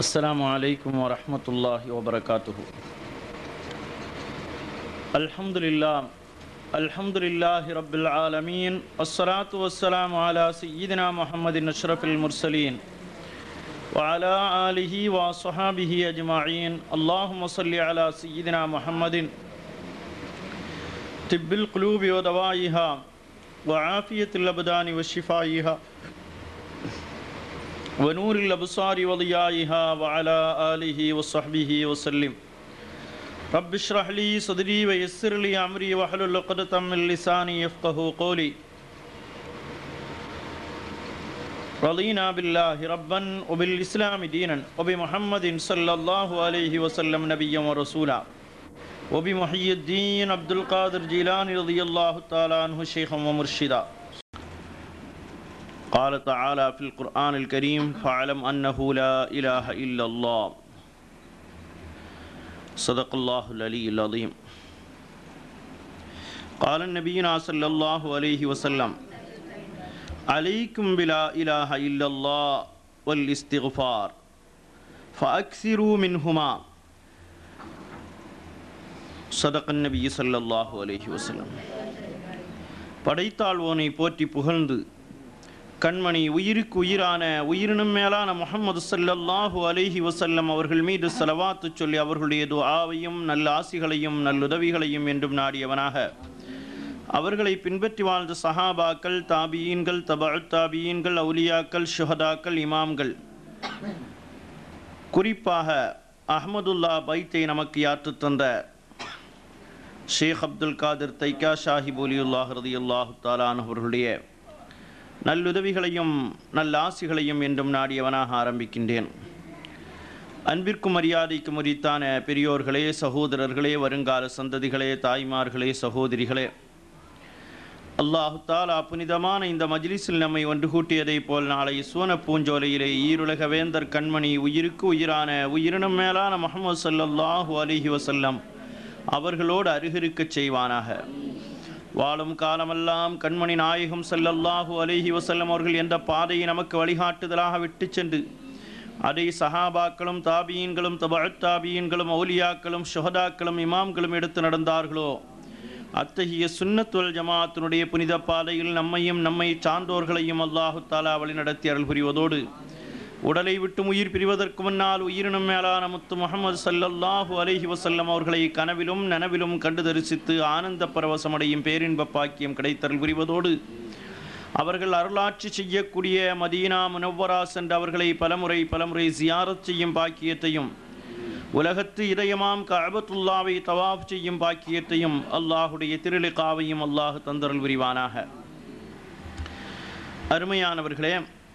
السلام عليكم ورحمة الله وبركاته الحمد لله الحمد لله رب العالمين والصلاة والسلام على سيدنا محمد أشرف المرسلين وعلى آله وصحابه أجمعين اللهم صل على سيدنا محمد طب القلوب ودوائها وعافية الأبدان وشفائها ونور الأبصار وضيائها وعلى آله وصحبه وسلم رب اشرح لي صدري ويسر لي أمري واحلل عقدة من لساني يفقه قولي رضينا بالله ربا وبالإسلام دينا وبمحمد صلى الله عليه وسلم نبيا ورسولا وبمحيي الدين عبد القادر جيلاني رضي الله تعالى عنه شيخا ومرشدا قال تعالى في القرآن الكريم فاعلم أنه لا إله إلا الله صدق الله العلي العظيم قال النبينا صلى الله عليه وسلم عليكم بلا إله إلا الله والاستغفار فأكثروا منهما صدق النبي صلى الله عليه وسلم படைத்தாழ்வோனை போற்றி புகழ்ந்து கண்மணி உயிருக்கு உயிரான உயிரினும் மேலான முகமது சல்லல்லாஹு அலைஹி வசல்லம் அவர்கள் மீது செலவாத்து சொல்லி அவர்களுடைய துஆவையும் நல்ல ஆசிகளையும் நல்லுதவிகளையும் என்றும் நாடியவனாக அவர்களை பின்பற்றி வாழ்ந்த சஹாபாக்கள் தாபியீன்கள் தபு தாபியீன்கள் அவுலியாக்கள் ஷுஹதாக்கள் இமாம்கள் குறிப்பாக அஹமதுல்லா பைத்தை நமக்கு யாற்று தந்த ஷேக் அப்துல் காதிர் தைக்கா ஷாஹிப் ஒலியுல்லாஹ் ரதியுல்லாஹு தாலான் அவர்களுடைய நல்லுதவிகளையும் நல்ல ஆசிகளையும் என்றும் நாடியவனாக ஆரம்பிக்கின்றேன் அன்பிற்கும் மரியாதைக்கும் உரித்தான பெரியோர்களே சகோதரர்களே வருங்கால சந்ததிகளே தாய்மார்களே சகோதரிகளே அல்லாஹு தாலா புனிதமான இந்த மஜ்லிஸில் நம்மை ஒன்று கூட்டியதைப் போல் நாளை சுவன பூஞ்சோலையிலே ஈருலக வேந்தர் கண்மணி உயிருக்கு உயிரான உயிரினும் மேலான முகமது சல்லல்லாஹு அலிஹி வசல்லம் அவர்களோடு அருகிருக்கச் செய்வானாக வாழும் காலமெல்லாம் கண்மணி நாயகம் செல்லல்லாஹு அலிஹி வசல்லம் அவர்கள் எந்த பாதையை நமக்கு வழிகாட்டுதலாக விட்டு சென்று அதை சஹாபாக்களும் தாபியன்களும் தபாத்தாபியன்களும் அவுலியாக்களும் ஷுஹதாக்களும் இமாம்களும் எடுத்து நடந்தார்களோ அத்தகைய சுன்னத்துவல் ஜமாத்தினுடைய புனித பாதையில் நம்மையும் நம்மை சார்ந்தோர்களையும் அல்லாஹு தாலா வழிநடத்தி அருள் புரிவதோடு உடலை விட்டு உயிர் பிரிவதற்கு முன்னால் உயிரினும் மேலான முத்து முகமது சல்லல்லாஹு அலைஹி வசல்லம் அவர்களை கனவிலும் நனவிலும் கண்டு தரிசித்து ஆனந்த பரவசமடையும் பேரின்ப பாக்கியம் கிடைத்தருள் புரிவதோடு அவர்கள் அருளாட்சி செய்யக்கூடிய மதீனா முனவ்வரா சென்று அவர்களை பலமுறை பலமுறை ஜியாரத் செய்யும் பாக்கியத்தையும் உலகத்து இதயமாம் கஅபத்துல்லாவை தவாஃப் செய்யும் பாக்கியத்தையும் அல்லாஹுடைய திருளிகாவையும் அல்லாஹ் தந்தருள் புரிவானாக அருமையானவர்களே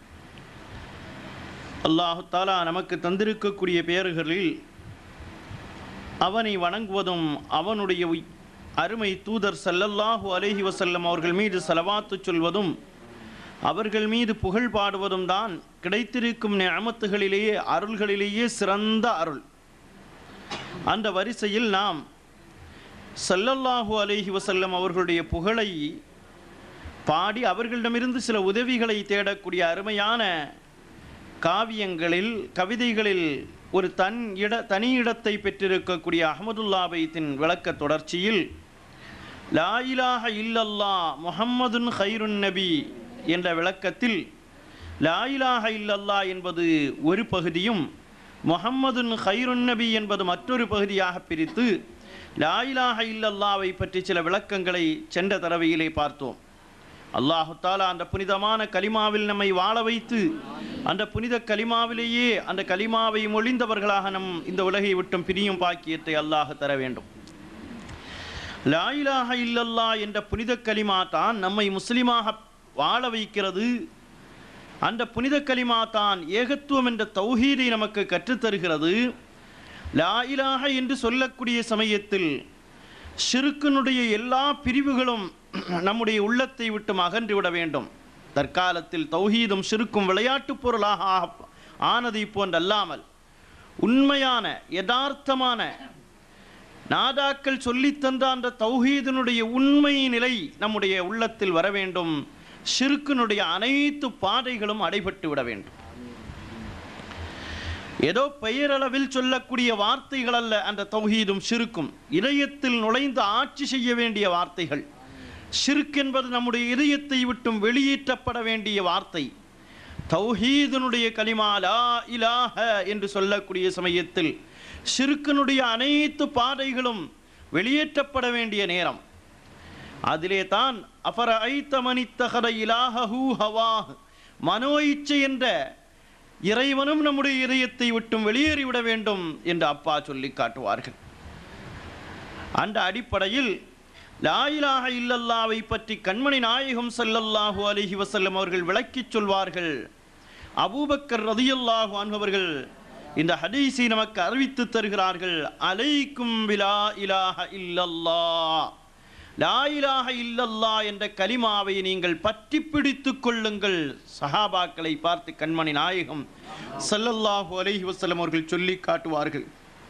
அல்லாஹு தாலா நமக்கு தந்திருக்கக்கூடிய பெயர்களில் அவனை வணங்குவதும் அவனுடைய உய்- அருமை தூதர் சல்லல்லாஹு அலைஹி வசல்லம் அவர்கள் மீது செலவாத்து சொல்வதும் அவர்கள் மீது புகழ் பாடுவதும் தான் கிடைத்திருக்கும் நியமத்துகளிலேயே அருள்களிலேயே சிறந்த அருள் அந்த வரிசையில் நாம் சல்லல்லாஹு அலைஹி வசல்லம் அவர்களுடைய புகழை பாடி அவர்களிடமிருந்து சில உதவிகளை தேடக்கூடிய அருமையான காவியங்களில் கவிதைகளில் ஒரு தன் இட தனி இடத்தை பெற்றிருக்கக்கூடிய அஹமதுல்லா பைத்தின் விளக்க தொடர்ச்சியில் லா இலாஹ இல்லல்லா முஹம்மதுன் ஹைருன் நபி என்ற விளக்கத்தில் லா இலாஹ இல்லல்லா என்பது ஒரு பகுதியும் முஹம்மதுன் ஹைருன் நபி என்பது மற்றொரு பகுதியாக பிரித்து லா இலாஹ இல்லல்லாவை பற்றி சில விளக்கங்களை சென்ற தடவையிலே பார்த்தோம் அல்லாஹு தாலா அந்த புனிதமான கலிமாவில் நம்மை வாழ வைத்து அந்த புனித கலிமாவிலேயே அந்த கலிமாவை மொழிந்தவர்களாக நம் இந்த உலகை விட்டும் பிரியும் பாக்கியத்தை அல்லாஹ் தர வேண்டும் லா இலாஹ இல்லல்லா என்ற புனித கலிமா தான் நம்மை முஸ்லிமாக வாழ வைக்கிறது அந்த புனித கலிமா தான் ஏகத்துவம் என்ற தௌஹீதை நமக்கு கற்றுத்தருகிறது லா இலாஹ என்று சொல்லக்கூடிய சமயத்தில் ஷிருக்கினுடைய எல்லா பிரிவுகளும் நம்முடைய உள்ளத்தை விட்டும் அகன்றுவிட வேண்டும் தற்காலத்தில் தௌஹீதும் ஷிருக்கும் விளையாட்டுப் பொருளாக ஆ- ஆனதை போன்றல்லாமல் உண்மையான யதார்த்தமான நாதாக்கள் சொல்லித் தந்த அந்த தௌஹீதினுடைய உண்மை நிலை நம்முடைய உள்ளத்தில் வர வேண்டும் ஷிருக்கினுடைய அனைத்து பாதைகளும் அடைபட்டு விட வேண்டும் ஏதோ பெயரளவில் சொல்லக்கூடிய வார்த்தைகள் அல்ல அந்த தௌஹீதும் ஷிருக்கும் இதயத்தில் நுழைந்து ஆட்சி செய்ய வேண்டிய வார்த்தைகள் ஷிர்க் என்பது நம்முடைய இதயத்தை விட்டும் வெளியேற்றப்பட வேண்டிய வார்த்தை தௌஹீதனுடைய கலிமா லா இலாஹ என்று சொல்லக்கூடிய சமயத்தில் ஷிர்க்கினுடைய அனைத்து பாதைகளும் வெளியேற்றப்பட வேண்டிய நேரம் அதிலே தான் அபர ஐத்தமனித்தகர இலாஹூ ஹவாஹ் மனோ இச்சை என்ற இறைவனும் நம்முடைய இதயத்தை விட்டும் வெளியேறிவிட வேண்டும் என்று அப்பா சொல்லி காட்டுவார்கள் அந்த அடிப்படையில் லாயிலாக இல்லல்லாவை பற்றி கண்மணி நாயகம் ஸல்லல்லாஹு அலைஹி வஸல்லம் அவர்கள் விளக்கிச் சொல்வார்கள் அபூபக்கர் ரதியல்லாஹு அன்ஹவர்கள் இந்த ஹதீஸை நமக்கு அறிவித்து தருகிறார்கள் அலைக்கும் பிலா இலாஹ இல்லல்லாஹ் லா இலாஹ இல்லல்லாஹ் என்ற கலிமாவை நீங்கள் பற்றி பிடித்துக் கொள்ளுங்கள் சஹாபாக்களை பார்த்து கண்மணி நாயகம் ஸல்லல்லாஹு அலைஹி வஸல்லம் அவர்கள் சொல்லி காட்டுவார்கள்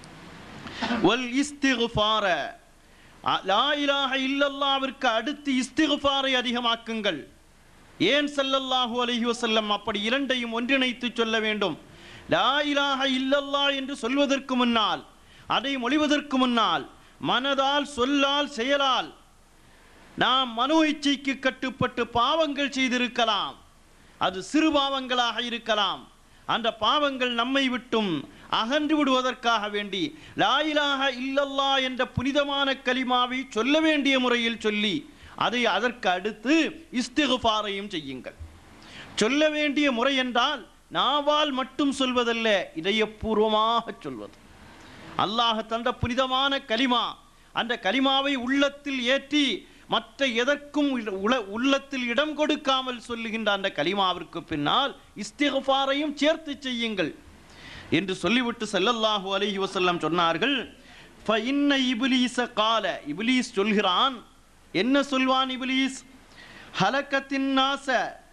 வல் இஸ்திக்ஃபார அ- லா இலாஹ இல்லல்லாவிற்கு அடுத்து இஸ்திக்ஃபாரை அதிகமாக்குங்கள் ஏன் ஸல்லல்லாஹு அலைஹி வஸல்லம் அப்படி இரண்டையும் ஒன்றிணைத்து சொல்ல வேண்டும் லா இலாஹ இல்லல்லாஹ் என்று சொல்வதற்கு முன்னால் அதை மொழிவதற்கு முன்னால் மனதால் சொல்லால் செயலால் நாம் மனோ இச்சைக்கு கட்டுப்பட்டு பாவங்கள் செய்திருக்கலாம் அது சிறு பாவங்களாக இருக்கலாம் அந்த பாவங்கள் நம்மை விட்டும் அகன்று விடுவதற்காக வேண்டி லாயிலாக இல்லல்லா என்ற புனிதமான கலிமாவை சொல்ல வேண்டிய முறையில் சொல்லி அதை அதற்கு அடுத்து இஸ்திகுஃபாரையும் செய்யுங்கள் சொல்ல வேண்டிய முறை என்றால் நாவால் மட்டும் சொல்வதல்ல இதயபூர்வமாக சொல்வது அல்லாஹ் தந்த புனிதமான கலிமா அந்த கலிமாவை உள்ளத்தில் ஏற்றி மற்ற எதற்கும் இட- உள உள்ளத்தில் இடம் கொடுக்காமல் சொல்லுகின்ற அந்த கலிமாவிற்கு பின்னால் இஸ்திகஃபாரையும் சேர்த்து செய்யுங்கள் என்று சொல்லிவிட்டு ஸல்லல்லாஹு அலைஹி வஸல்லம் சொன்னார்கள் ஃபஇன்ன இப்லீஸ கால இப்லீஸ் சொல்கிறான் என்ன சொல்வான் இப்லீஸ் ஹலக்கத்தின் நாச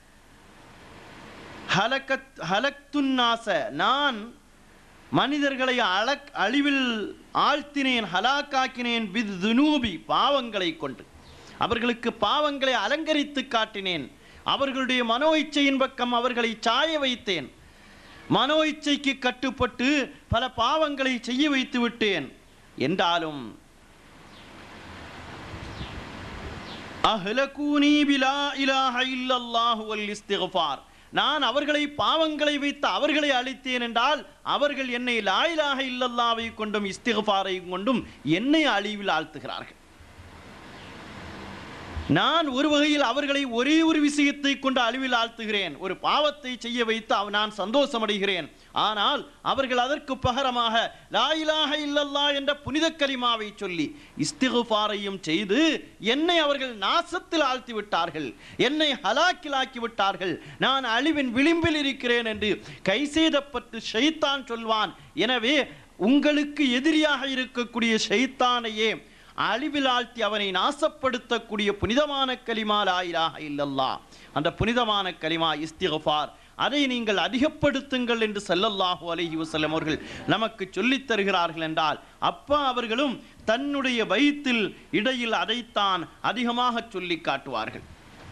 ஹலக்கத் ஹலக்துன் நாச நான் மனிதர்களை அழக் அழிவில் ஆழ்த்தினேன் ஹலாக்காக்கினேன் வித் துனூபி பாவங்களை கொண்டு அவர்களுக்கு பாவங்களை அலங்கரித்து காட்டினேன் அவர்களுடைய மனோ இச்சையின் பக்கம் அவர்களை சாய வைத்தேன் மனோ இச்சைக்கு கட்டுப்பட்டு பல பாவங்களை செய்ய வைத்து விட்டேன் என்றாலும் அஹ்லகூனி பிலா இலாஹ இல்லல்லாஹு வல் இஸ்திக்ஃபார் நான் அவர்களை பாவங்களை வைத்து அவர்களை அழித்தேன் என்றால் அவர்கள் என்னை லாயிலாக இல்லல்லாவை கொண்டும் இஸ்திக்ஃபாரை கொண்டும் என்னை அழிவில் ஆழ்த்துகிறார்கள் நான் ஒரு வகையில் அவர்களை ஒரே ஒரு விஷயத்தை கொண்டு அழிவில் ஆழ்த்துகிறேன் ஒரு பாவத்தை செய்ய வைத்து அவ- நான் சந்தோஷமடைகிறேன் ஆனால் அவர்கள் அதற்கு பகரமாக லாயிலாக இல்லல்லா என்ற புனித கலிமாவை சொல்லி இஸ்திகுஃபாரையும் செய்து என்னை அவர்கள் நாசத்தில் ஆழ்த்தி விட்டார்கள் என்னை ஹலாக்கிலாக்கி விட்டார்கள் நான் அழிவின் விளிம்பில் இருக்கிறேன் என்று கை செய்தப்பட்டு ஷைத்தான் சொல்வான் எனவே உங்களுக்கு எதிரியாக இருக்கக்கூடிய ஷைத்தானையே அழிவில் ஆழ்த்தி அவனை நாசப்படுத்தக்கூடிய புனிதமான கலிமா லாயிலாக இல்லல்லா அந்த புனிதமான கலிமா இஸ்திகஃபார் அதை நீங்கள் அதிகப்படுத்துங்கள் என்று ஸல்லல்லாஹு அலைஹி வஸல்லம் அவர்கள் நமக்கு சொல்லித் தருகிறார்கள் என்றால் அப்பா அவர்களும் தன்னுடைய வயிற்றில் இடையில் அதைத்தான் அதிகமாக சொல்லி காட்டுவார்கள்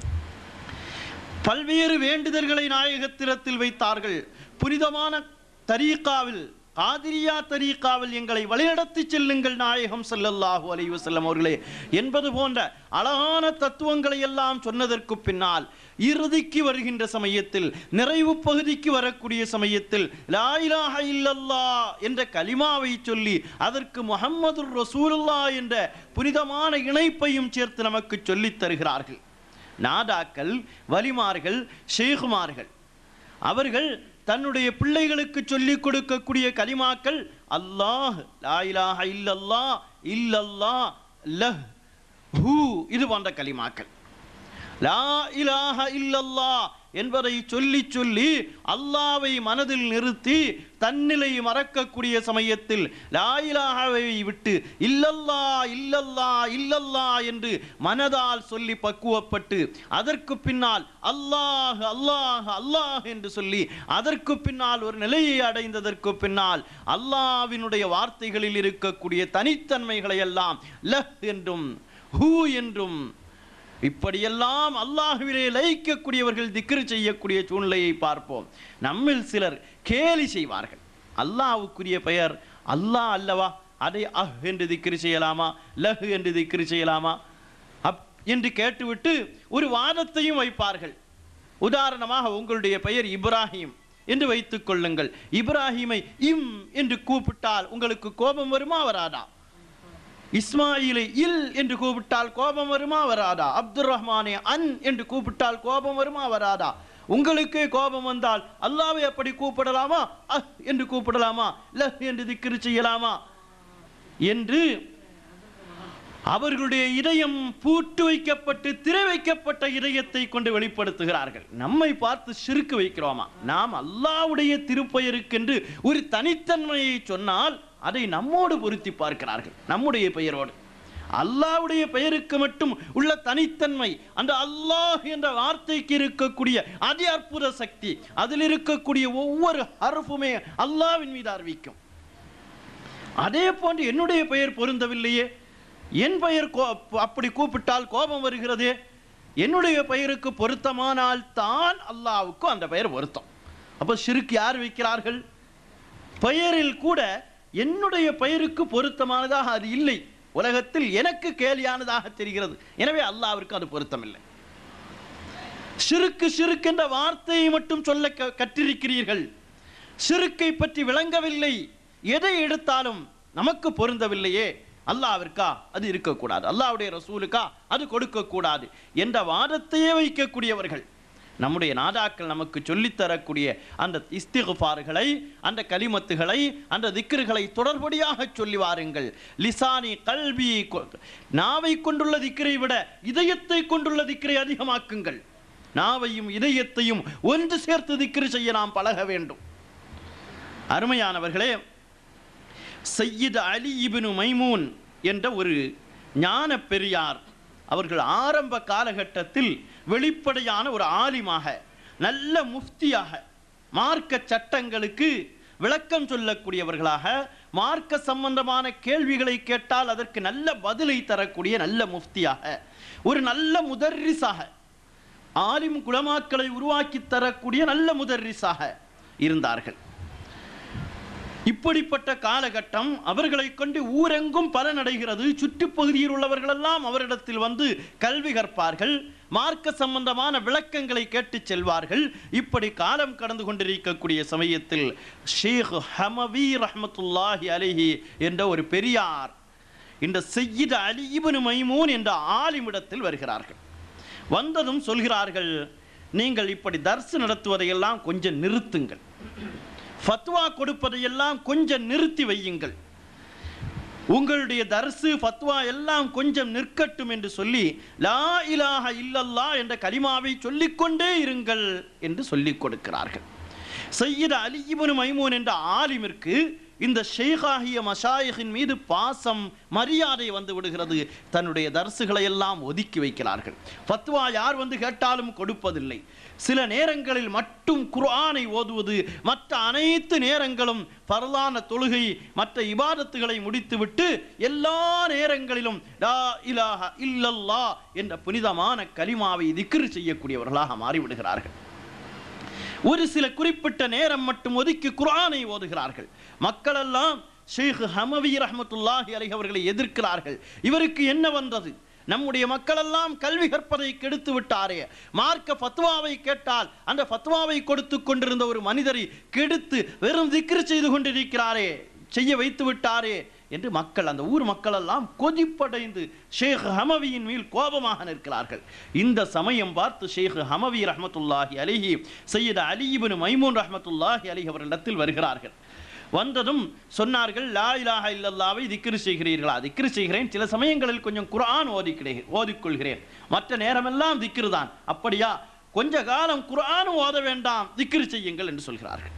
பல்வேறு வேண்டுதல்களை நாயகத்திரத்தில் வைத்தார்கள் புனிதமான தரீகாவில் காதிரியா தரீகாவில் எங்களை வழிநடத்தி செல்லுங்கள் நாயகம் ஸல்லல்லாஹு அலைஹி வஸல்லம் அவர்களே என்பது போன்ற அழகான தத்துவங்களை எல்லாம் சொன்னதற்கு பின்னால் இறுதிக்கு வருகின்ற சமயத்தில் நிறைவு பகுதிக்கு வரக்கூடிய சமயத்தில் லா இலாஹ இல்லல்லா என்ற கலிமாவை சொல்லி அதற்கு முஹம்மது ரசூலுல்லா என்ற புனிதமான இணைப்பையும் சேர்த்து நமக்கு சொல்லித் தருகிறார்கள் நாதாக்கள் வலிமார்கள் ஷேகுமார்கள் அவர்கள் தன்னுடைய பிள்ளைகளுக்கு சொல்லிக் கொடுக்கக்கூடிய கலிமாக்கள் அல்லாஹ் லா இலாஹ இல்லல்லாஹ் இல்லல்லாஹ் லஹ் ஹூ இது போன்ற கலிமாக்கள் லா இலாஹ இல்லல்லாஹ் என்பதை சொல்லி சொல்லி அல்லாவை மனதில் நிறுத்தி தன்னிலை மறக்கக்கூடிய சமயத்தில் லா இலாஹவை விட்டு இல்லல்லா இல்லல்லா இல்லல்லா என்று மனதால் சொல்லி பக்குவப்பட்டு அதற்கு பின்னால் அல்லாஹ் அல்லாஹ் அல்லாஹ் என்று சொல்லி அதற்கு பின்னால் ஒரு நிலையை அடைந்ததற்கு பின்னால் அல்லாவினுடைய வார்த்தைகளில் இருக்கக்கூடிய தனித்தன்மைகளை எல்லாம் லஹ் என்றும் ஹூ என்றும் இப்படியெல்லாம் அல்லாஹுவிலே லயிக்கக்கூடியவர்கள் திக்ரு செய்யக்கூடிய சூழ்நிலையை பார்ப்போம் நம்மில் சிலர் கேலி செய்வார்கள் அல்லாஹ்வுக்குரிய பெயர் அல்லாஹ் அல்லவா அதை அஹ் என்று திக்ரு செய்யலாமா லஹ் என்று திக்ரு செய்யலாமா அப் என்று கேட்டுவிட்டு ஒரு வாதத்தையும் வைப்பார்கள் உதாரணமாக உங்களுடைய பெயர் இப்ராஹிம் என்று வைத்துக் கொள்ளுங்கள் இப்ராஹிமை இம் என்று கூப்பிட்டால் உங்களுக்கு கோபம் வருமா வராதா இஸ்மாயிலை இல் என்று கூப்பிட்டால் கோபம் வருமா வராதா அப்துல் ரஹ்மானே அன் என்று கூப்பிட்டால் கோபம் வருமா வராதா உங்களுக்கே கோபம் வந்தால் அல்லாவை அப்படி கூப்பிடலாமா அஹ் என்று கூப்பிடலாமா லஹ் என்று திக்ரு செய்யலாமா என்று அவர்களுடைய இதயம் பூட்டு வைக்கப்பட்டு திரை வைக்கப்பட்ட இதயத்தை கொண்டு வெளிப்படுத்துகிறார்கள் நம்மை பார்த்து சிறுக்கு வைக்கிறோமா நாம் அல்லாவுடைய திருப்பெயருக்கென்று ஒரு தனித்தன்மையை சொன்னால் அதை நம்மோடு பொருத்தி பார்க்கிறார்கள் நம்முடைய பெயரோடு அல்லாவுடைய பெயருக்கு மட்டும் உள்ள தனித்தன்மை அந்த அல்லாஹ் என்ற வார்த்தைக்கு இருக்கக்கூடிய அதி அற்புத சக்தி அதில் இருக்கக்கூடிய ஒவ்வொரு ஹர்ஃபுமே அல்லாவின் மீது அறிவிக்கும் அதே போன்று என்னுடைய பெயர் பொருந்தவில்லையே என் பெயர் கோ அப்படி கூப்பிட்டால் கோபம் வருகிறதே என்னுடைய பெயருக்கு பொருத்தமானால் தான் அல்லாவுக்கு அந்த பெயர் பொருத்தம் அப்போ ஷிருக்கு யார் வைக்கிறார்கள் பெயரில் கூட என்னுடைய பெயருக்கு பொருத்தமானதாக அது இல்லை உலகத்தில் எனக்கு கேலியானதாக தெரிகிறது எனவே அல்லாவிற்கு அது பொருத்தமில்லை சிறுக்கு சிறுக்கு என்ற வார்த்தையை மட்டும் சொல்ல க- கற்றிருக்கிறீர்கள் சிறுக்கை பற்றி விளங்கவில்லை எதை எடுத்தாலும் நமக்கு பொருந்தவில்லையே அல்லாவிற்கா அது இருக்கக்கூடாது அல்லாவுடைய ரசூலுக்கா அது கொடுக்கக்கூடாது என்ற வாதத்தையே வைக்கக்கூடியவர்கள் நம்முடைய நாதாக்கள் நமக்கு சொல்லித் தரக்கூடிய அந்த இஸ்திகுபார்களை அந்த கலிமத்துகளை அந்த திக்ருகளை தொடர்படியாக சொல்லி வாருங்கள் லிசானி கல்வி கொ- நாவை கொண்டுள்ள திக்ரை விட இதயத்தை கொண்டுள்ள திக்ரை அதிகமாக்குங்கள் நாவையும் இதயத்தையும் ஒன்று சேர்த்து திக்ரு செய்ய நாம் பழக வேண்டும் அருமையானவர்களே சையீத் அலி இப்னு மைமூன் என்ற ஒரு ஞான பெரியார் அவர்கள் ஆரம்ப காலகட்டத்தில் வெளிப்படையான ஒரு ஆலிமாக நல்ல முஃப்தியாக மார்க்க சட்டங்களுக்கு விளக்கம் சொல்லக்கூடியவர்களாக மார்க்க சம்பந்தமான கேள்விகளை கேட்டால் அதற்கு நல்ல பதிலை தரக்கூடிய நல்ல முஃப்தியாக ஒரு நல்ல முதர்ரிஸாக ஆலிம் குலமாக்களை உருவாக்கி தரக்கூடிய நல்ல முதர்ரிஸாக இருந்தார்கள் இப்படிப்பட்ட காலகட்டம் அவர்களை கொண்டு ஊரெங்கும் பலனடைகிறது சுற்றுப்பகுதியில் உள்ளவர்களெல்லாம் அவரிடத்தில் வந்து கல்வி கற்பார்கள் மார்க்க சம்பந்தமான விளக்கங்களை கேட்டுச் செல்வார்கள் இப்படி காலம் கடந்து கொண்டிருக்கக்கூடிய சமயத்தில் ஷேக் ஹமவி ரஹ்மத்துல்லாஹி அலைஹி என்ற ஒரு பெரியார் இந்த செய்யித அலி இப்னு மைமூன் என்ற ஆலிமிடத்தில் வருகிறார்கள் வந்ததும் சொல்கிறார்கள் நீங்கள் இப்படி தர்சு நடத்துவதையெல்லாம் கொஞ்சம் நிறுத்துங்கள் ஃபத்வா கொடுப்பதையெல்லாம் கொஞ்சம் நிறுத்தி வையுங்கள் உங்களுடைய தர்சு ஃபத்வா எல்லாம் கொஞ்சம் நிற்கட்டும் என்று சொல்லி லா இலாஹ இல்லல்லா என்ற கலிமாவை சொல்லிக்கொண்டே இருங்கள் என்று சொல்லிக் கொடுக்கிறார்கள் சையீத் அலி இப்னு மைமூன் என்ற ஆலிமிற்கு இந்த ஷேகாகிய மஷாயிகின் மீது பாசம் மரியாதை வந்து விடுகிறது தன்னுடைய தர்சுகளை எல்லாம் ஒதுக்கி வைக்கிறார்கள் ஃபத்வா யார் வந்து கேட்டாலும் கொடுப்பதில்லை சில நேரங்களில் மட்டும் குர்ஆனை ஓதுவது மற்ற அனைத்து நேரங்களும் பரலான தொழுகை மற்ற இபாதத்துகளை முடித்துவிட்டு எல்லா நேரங்களிலும் லா இலாஹ இல்லல்லா என்ற புனிதமான கலிமாவை திக்ரு செய்யக்கூடியவர்களாக மாறிவிடுகிறார்கள் ஒரு சில குறிப்பிட்ட நேரம் மட்டும் ஒதுக்கி குர்ஆனை ஓதுகிறார்கள் மக்களெல்லாம் ஷேக் ஹமவி ரஹ்மத்துல்லாஹி அலைஹி அவர்களை எதிர்க்கிறார்கள் இவருக்கு என்ன வந்தது நம்முடைய மக்களெல்லாம் கல்வி கற்பதை கெடுத்து விட்டாரே மார்க்க ஃபத்வாவை கேட்டால் அந்த ஃபத்வாவை கொடுத்து கொண்டிருந்த ஒரு மனிதரை கெடுத்து வெறும் திக்ரு செய்து கொண்டிருக்கிறாரே செய்ய வைத்து விட்டாரே என்று மக்கள் அந்த ஊர் மக்கள் எல்லாம் கொதிப்படைந்து ஷேக் ஹமவியின் மேல் கோபமாக நிற்கிறார்கள் இந்த சமயம் பார்த்து ஷேக் ஹமவி ரஹ்மத்துல்லாஹி அலிஹி சையத் அலி இப்னு மைமூன் ரஹ்மத்துல்லாஹி அலிஹி அவர்களிடத்தில் வருகிறார்கள் வந்ததும் சொன்னார்கள் லா இலாஹ இல்லல்லாவை திக்ரு செய்கிறீர்களா திக்ரு செய்கிறேன் சில சமயங்களில் கொஞ்சம் குர்ஆன் ஓதிக்கிறேன் ஓதிக்கொள்கிறேன் மற்ற நேரமெல்லாம் திக்ரு தான் அப்படியா கொஞ்ச காலம் குர்ஆனும் ஓத வேண்டாம் திக்ரு செய்யுங்கள் என்று சொல்கிறார்கள்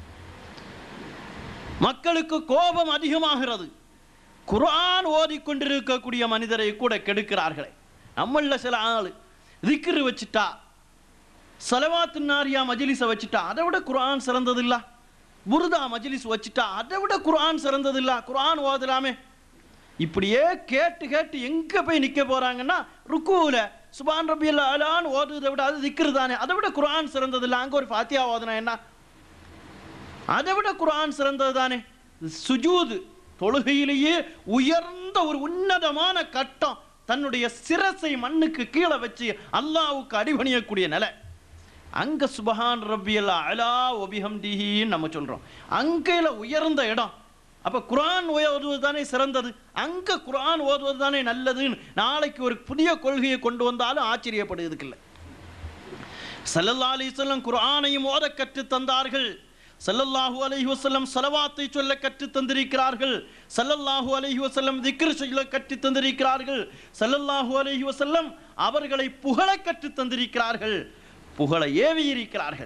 மக்களுக்கு கோபம் அதிகமாகிறது குர்ஆன் ஓதிக்கொண்டிருக்கக்கூடிய மனிதரை கூட கெடுக்கிறார்களே நம்மள சில ஆள் திக்ரு வச்சுட்டா சலவாத்து நாரியா மஜ்லிஸை வச்சுட்டா அதை விட குர்ஆன் சிறந்ததில்ல புருதா மஜ்லிஸ் வச்சுட்டா அதை விட குர்ஆன் சிறந்ததில்ல குர்ஆன் ஓதலாமே இப்படியே கேட்டு கேட்டு எங்க போய் நிக்க போறாங்கன்னா ருக்குல சுபான் ரபியல் அலான்னு ஓதுறதை விட அது திக்ரு தானே அதை விட குர்ஆன் சிறந்ததில்ல அங்க ஒரு ஃபாத்தியா ஓதுனா என்ன அதை விட குர்ஆன் சிறந்தது தானே சுஜூது தொழுகையிலேயே உயர்ந்த ஒரு உன்னதமான கட்டம் தன்னுடைய சிரசை மண்ணுக்கு கீழே வச்சு அல்லாஹ்வுக்கு அடிபணியக்கூடிய நிலை அங்க சுபஹான் ரப்பியல் அலா ஒபிஹம்திஹின்னு நம்ம சொல்றோம் அங்கேல உயர்ந்த இடம் அப்ப குர்ஆன் ஓதுவது தானே சிறந்தது அங்க குர்ஆன் ஓதுவது தானே நல்லதுன்னு நாளைக்கு ஒரு புதிய கொள்கையை கொண்டு வந்தாலும் ஆச்சரியப்படுவதுக்கு இல்லை ஸல்லல்லாஹு அலைஹி வஸல்லம் குர்ஆனையும் ஓத கற்றுத் தந்தார்கள் ஸல்லல்லாஹு அலைஹி வஸல்லம் ஸலவாத்தை சொல்ல கற்றுத் தந்திருக்கிறார்கள் ஸல்லல்லாஹு அலைஹி வஸல்லம் திக்ர் சொல்ல கற்றுத் தந்திருக்கிறார்கள் ஸல்லல்லாஹு அலைஹி வஸல்லம் அவர்களை புகழ கற்றுத் தந்திருக்கிறார்கள் புகழ ஏவி இருக்கிறார்கள்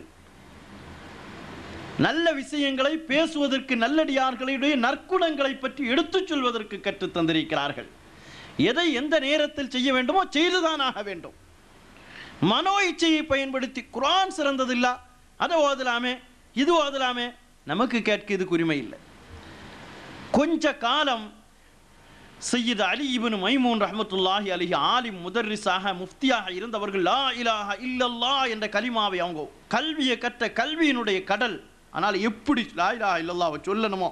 நல்ல விஷயங்களை பேசுவதற்கு நல்லடியார்களுடைய நற்குணங்களை பற்றி எடுத்துச் சொல்வதற்கு கற்றுத் தந்திருக்கிறார்கள் எதை எந்த நேரத்தில் செய்ய வேண்டுமோ செய்துதான் ஆக வேண்டும் மனோ இச்சையை பயன்படுத்தி குரான் சிறந்ததில்ல அதை ஓதலாமே இது ஓதலாமே நமக்கு கேட்க இதுக்கு உரிமை இல்லை கொஞ்ச காலம் சையீத் அலி இப்னு மைமூன் ரஹ்மத்துல்லாஹி அலிஹி ஆலிம் முதர்ரிஸாக முஃப்தியாக இருந்தவர்கள் லா இலாஹ இல்லல்லா என்ற கலிமாவை அவங்க கல்வியை கற்ற கல்வியினுடைய கடல் ஆனால் எப்படி லா இலாஹ இல்லல்லாவை சொல்லணுமோ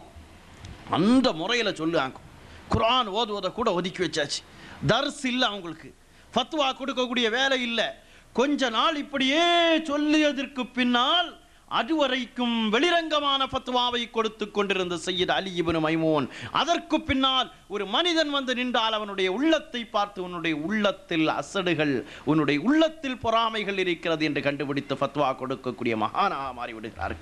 அந்த முறையில் சொல்லுவாங்க குர்ஆன் ஓதுவதை கூட ஒதுக்கி வச்சாச்சு தர்ஸ் இல்லை அவங்களுக்கு ஃபத்வா கொடுக்கக்கூடிய வேலை இல்லை கொஞ்ச நாள் இப்படியே சொல்லியதற்கு பின்னால் அதுவரைக்கும் வெளிரங்கமான ஃபத்வாவை கொடுத்து கொண்டிருந்த சையத் அலி இப்னு மைமூன் அதற்கு பின்னால் ஒரு மனிதன் வந்து நின்றால் அவனுடைய உள்ளத்தை பார்த்து உன்னுடைய உள்ளத்தில் அசடுகள் உன்னுடைய உள்ளத்தில் பொறாமைகள் இருக்கிறது என்று கண்டுபிடித்து ஃபத்வா கொடுக்கக்கூடிய மகானாக மாறிவிடுகிறார்கள்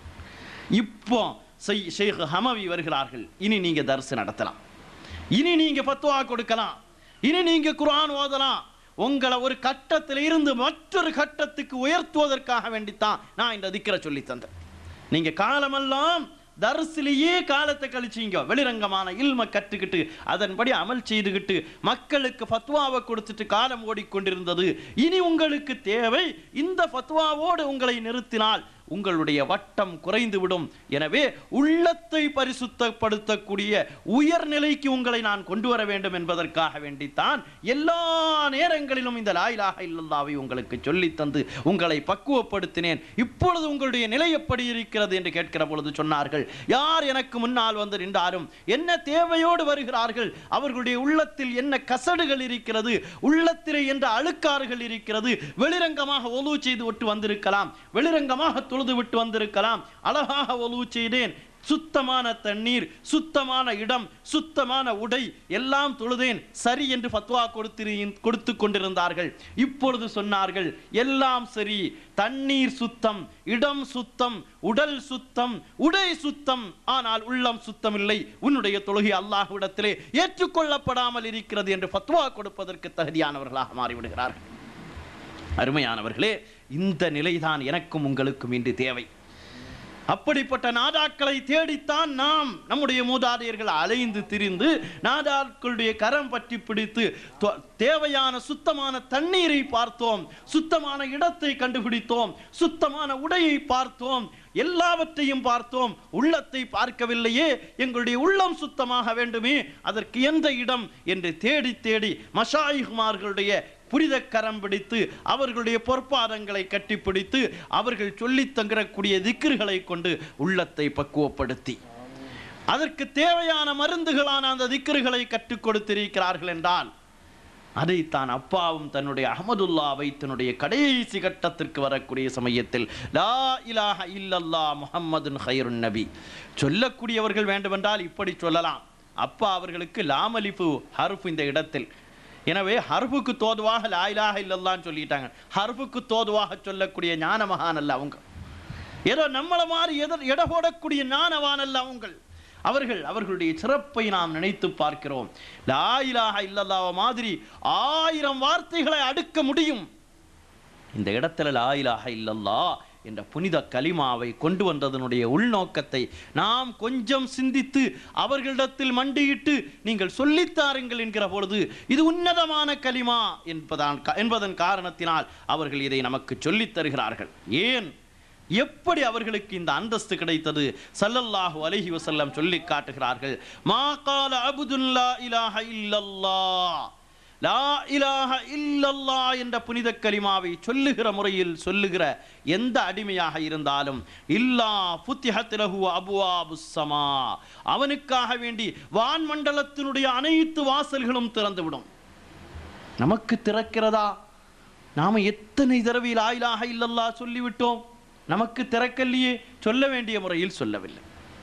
இப்போ செய் ஷேக் ஹமவி வருகிறார்கள் இனி நீங்க தரிசு நடத்தலாம் இனி நீங்க ஃபத்வா கொடுக்கலாம் இனி நீங்க குர்ஆன் ஓதலாம் உங்களை ஒரு கட்டத்தில் இருந்து மற்றொரு கட்டத்துக்கு உயர்த்துவதற்காக வேண்டித்தான் நான் இந்த திக்கரை சொல்லி தந்தேன் நீங்க காலமெல்லாம் தரிசிலேயே காலத்தை கழிச்சீங்க வெளிரங்கமான இல்ம கற்றுக்கிட்டு அதன்படி அமல் செய்துகிட்டு மக்களுக்கு ஃபத்வாவை கொடுத்துட்டு காலம் ஓடிக்கொண்டிருந்தது இனி உங்களுக்கு தேவை இந்த ஃபத்வாவோடு உங்களை நிறுத்தினால் உங்களுடைய வட்டம் குறைந்துவிடும் எனவே உள்ளத்தை பரிசுத்தப்படுத்தக்கூடிய உயர்நிலைக்கு உங்களை நான் கொண்டு வர வேண்டும் என்பதற்காக வேண்டித்தான் எல்லா நேரங்களிலும் இந்த லாயிலாக இல்லல்லாவை உங்களுக்கு சொல்லித் தந்து உங்களை பக்குவப்படுத்தினேன் இப்பொழுது உங்களுடைய நிலை எப்படி இருக்கிறது என்று கேட்கிற பொழுது சொன்னார்கள் யார் எனக்கு முன்னால் வந்து நின்றாலும் என்ன தேவையோடு வருகிறார்கள் அவர்களுடைய உள்ளத்தில் என்ன கசடுகள் இருக்கிறது உள்ளத்திலே என்ற அழுக்காறுகள் இருக்கிறது வெளிரங்கமாக ஒலு செய்து விட்டு வந்திருக்கலாம் வெளிரங்கமாக தொழுது விட்டு வந்திருக்கலாம் அழகாக ஒலு செய்தேன் சுத்தமான தண்ணீர் சுத்தமான இடம் சுத்தமான உடை எல்லாம் தொழுதேன் சரி என்று ஃபத்வா கொடுத்திரு கொடுத்து கொண்டிருந்தார்கள் இப்பொழுது சொன்னார்கள் எல்லாம் சரி தண்ணீர் சுத்தம் இடம் சுத்தம் உடல் சுத்தம் உடை சுத்தம் ஆனால் உள்ளம் சுத்தமில்லை உன்னுடைய தொழுகை அல்லாஹ்விடத்திலே ஏற்றுக்கொள்ளப்படாமல் இருக்கிறது என்று ஃபத்வா கொடுப்பதற்கு தகுதியானவர்களாக மாறிவிடுகிறார்கள் அருமையானவர்களே இந்த நிலைதான் எனக்கும் உங்களுக்கும் இன்று தேவை அப்படிப்பட்ட நாதாக்களை தேடித்தான் நாம் நம்முடைய மூதாதையர்கள் அலைந்து திரிந்து நாதாக்களுடைய கரம் பற்றி பிடித்து தொ- தேவையான சுத்தமான தண்ணீரை பார்த்தோம் சுத்தமான இடத்தை கண்டுபிடித்தோம் சுத்தமான உடையை பார்த்தோம் எல்லாவற்றையும் பார்த்தோம் உள்ளத்தை பார்க்கவில்லையே எங்களுடைய உள்ளம் சுத்தமாக வேண்டுமே அதற்கு எந்த இடம் என்று தேடி தேடி மஷாயிகுமார்களுடைய புனித கரம் பிடித்து அவர்களுடைய பொற்பாதங்களை கட்டிப்பிடித்து அவர்கள் சொல்லித் தங்கக்கூடிய திக்கிர்களை கொண்டு உள்ளத்தை பக்குவப்படுத்தி அதற்கு தேவையான மருந்துகளான அந்த திக்கிர்களை கற்றுக் கொடுத்திருக்கிறார்கள் என்றால் அதைத்தான் அப்பாவும் தன்னுடைய அஹமதுல்லாவை தன்னுடைய கடைசி கட்டத்திற்கு வரக்கூடிய சமயத்தில் லா இலாஹ இல்லல்லா முஹம்மதுன் ஹைருன் நபி சொல்லக்கூடியவர்கள் வேண்டுமென்றால் இப்படி சொல்லலாம் அப்பா அவர்களுக்கு லாமலிஃபு ஹர்ஃப் இந்த இடத்தில் எனவே ஹர்ஃபுக்கு தோதுவாக லா இலாஹ இல்லல்லான்னு சொல்லிட்டாங்க ஹர்ஃபுக்கு தோதுவாக சொல்லக்கூடிய ஞான மகான் அல்ல அவங்க ஏதோ நம்மளை மாதிரி எதிர் எடை போடக்கூடிய ஞானவான் அல்ல அவங்கள் அவர்கள் அவர்களுடைய சிறப்பை நாம் நினைத்து பார்க்கிறோம் லா இலாஹ இல்லல்லாஹ் மாதிரி ஆயிரம் வார்த்தைகளை அடுக்க முடியும் இந்த இடத்துல லா இலாஹ இல்லல்லாஹ் என்ற புனித கலிமாவை கொண்டு வந்ததனுடைய உள்நோக்கத்தை நாம் கொஞ்சம் சிந்தித்து அவர்களிடத்தில் மண்டியிட்டு நீங்கள் சொல்லித்தாருங்கள் என்கிற பொழுது இது உன்னதமான கலிமா என்பதான் என்பதன் காரணத்தினால் அவர்கள் இதை நமக்கு சொல்லித் தருகிறார்கள் ஏன் எப்படி அவர்களுக்கு இந்த அந்தஸ்து கிடைத்தது ஸல்லல்லாஹு அலைஹி வஸல்லம் சொல்லி காட்டுகிறார்கள் மா கால அபுதுல்லா இலாஹ இல்லல்லாஹ் லா இலாஹ இல்லல்லா என்ற புனித கலிமாவை சொல்லுகிற முறையில் சொல்லுகிற எந்த அடிமையாக இருந்தாலும் இல்லா புத்திஹத்திலஹு அபுவாபு சமா அவனுக்காக வேண்டி வான்மண்டலத்தினுடைய அனைத்து வாசல்களும் திறந்துவிடும் நமக்கு திறக்கிறதா நாம எத்தனை தடவை லா இலாஹ இல்லல்லா சொல்லிவிட்டோம் நமக்கு திறக்கல்லையே சொல்ல வேண்டிய முறையில் சொல்லவில்லை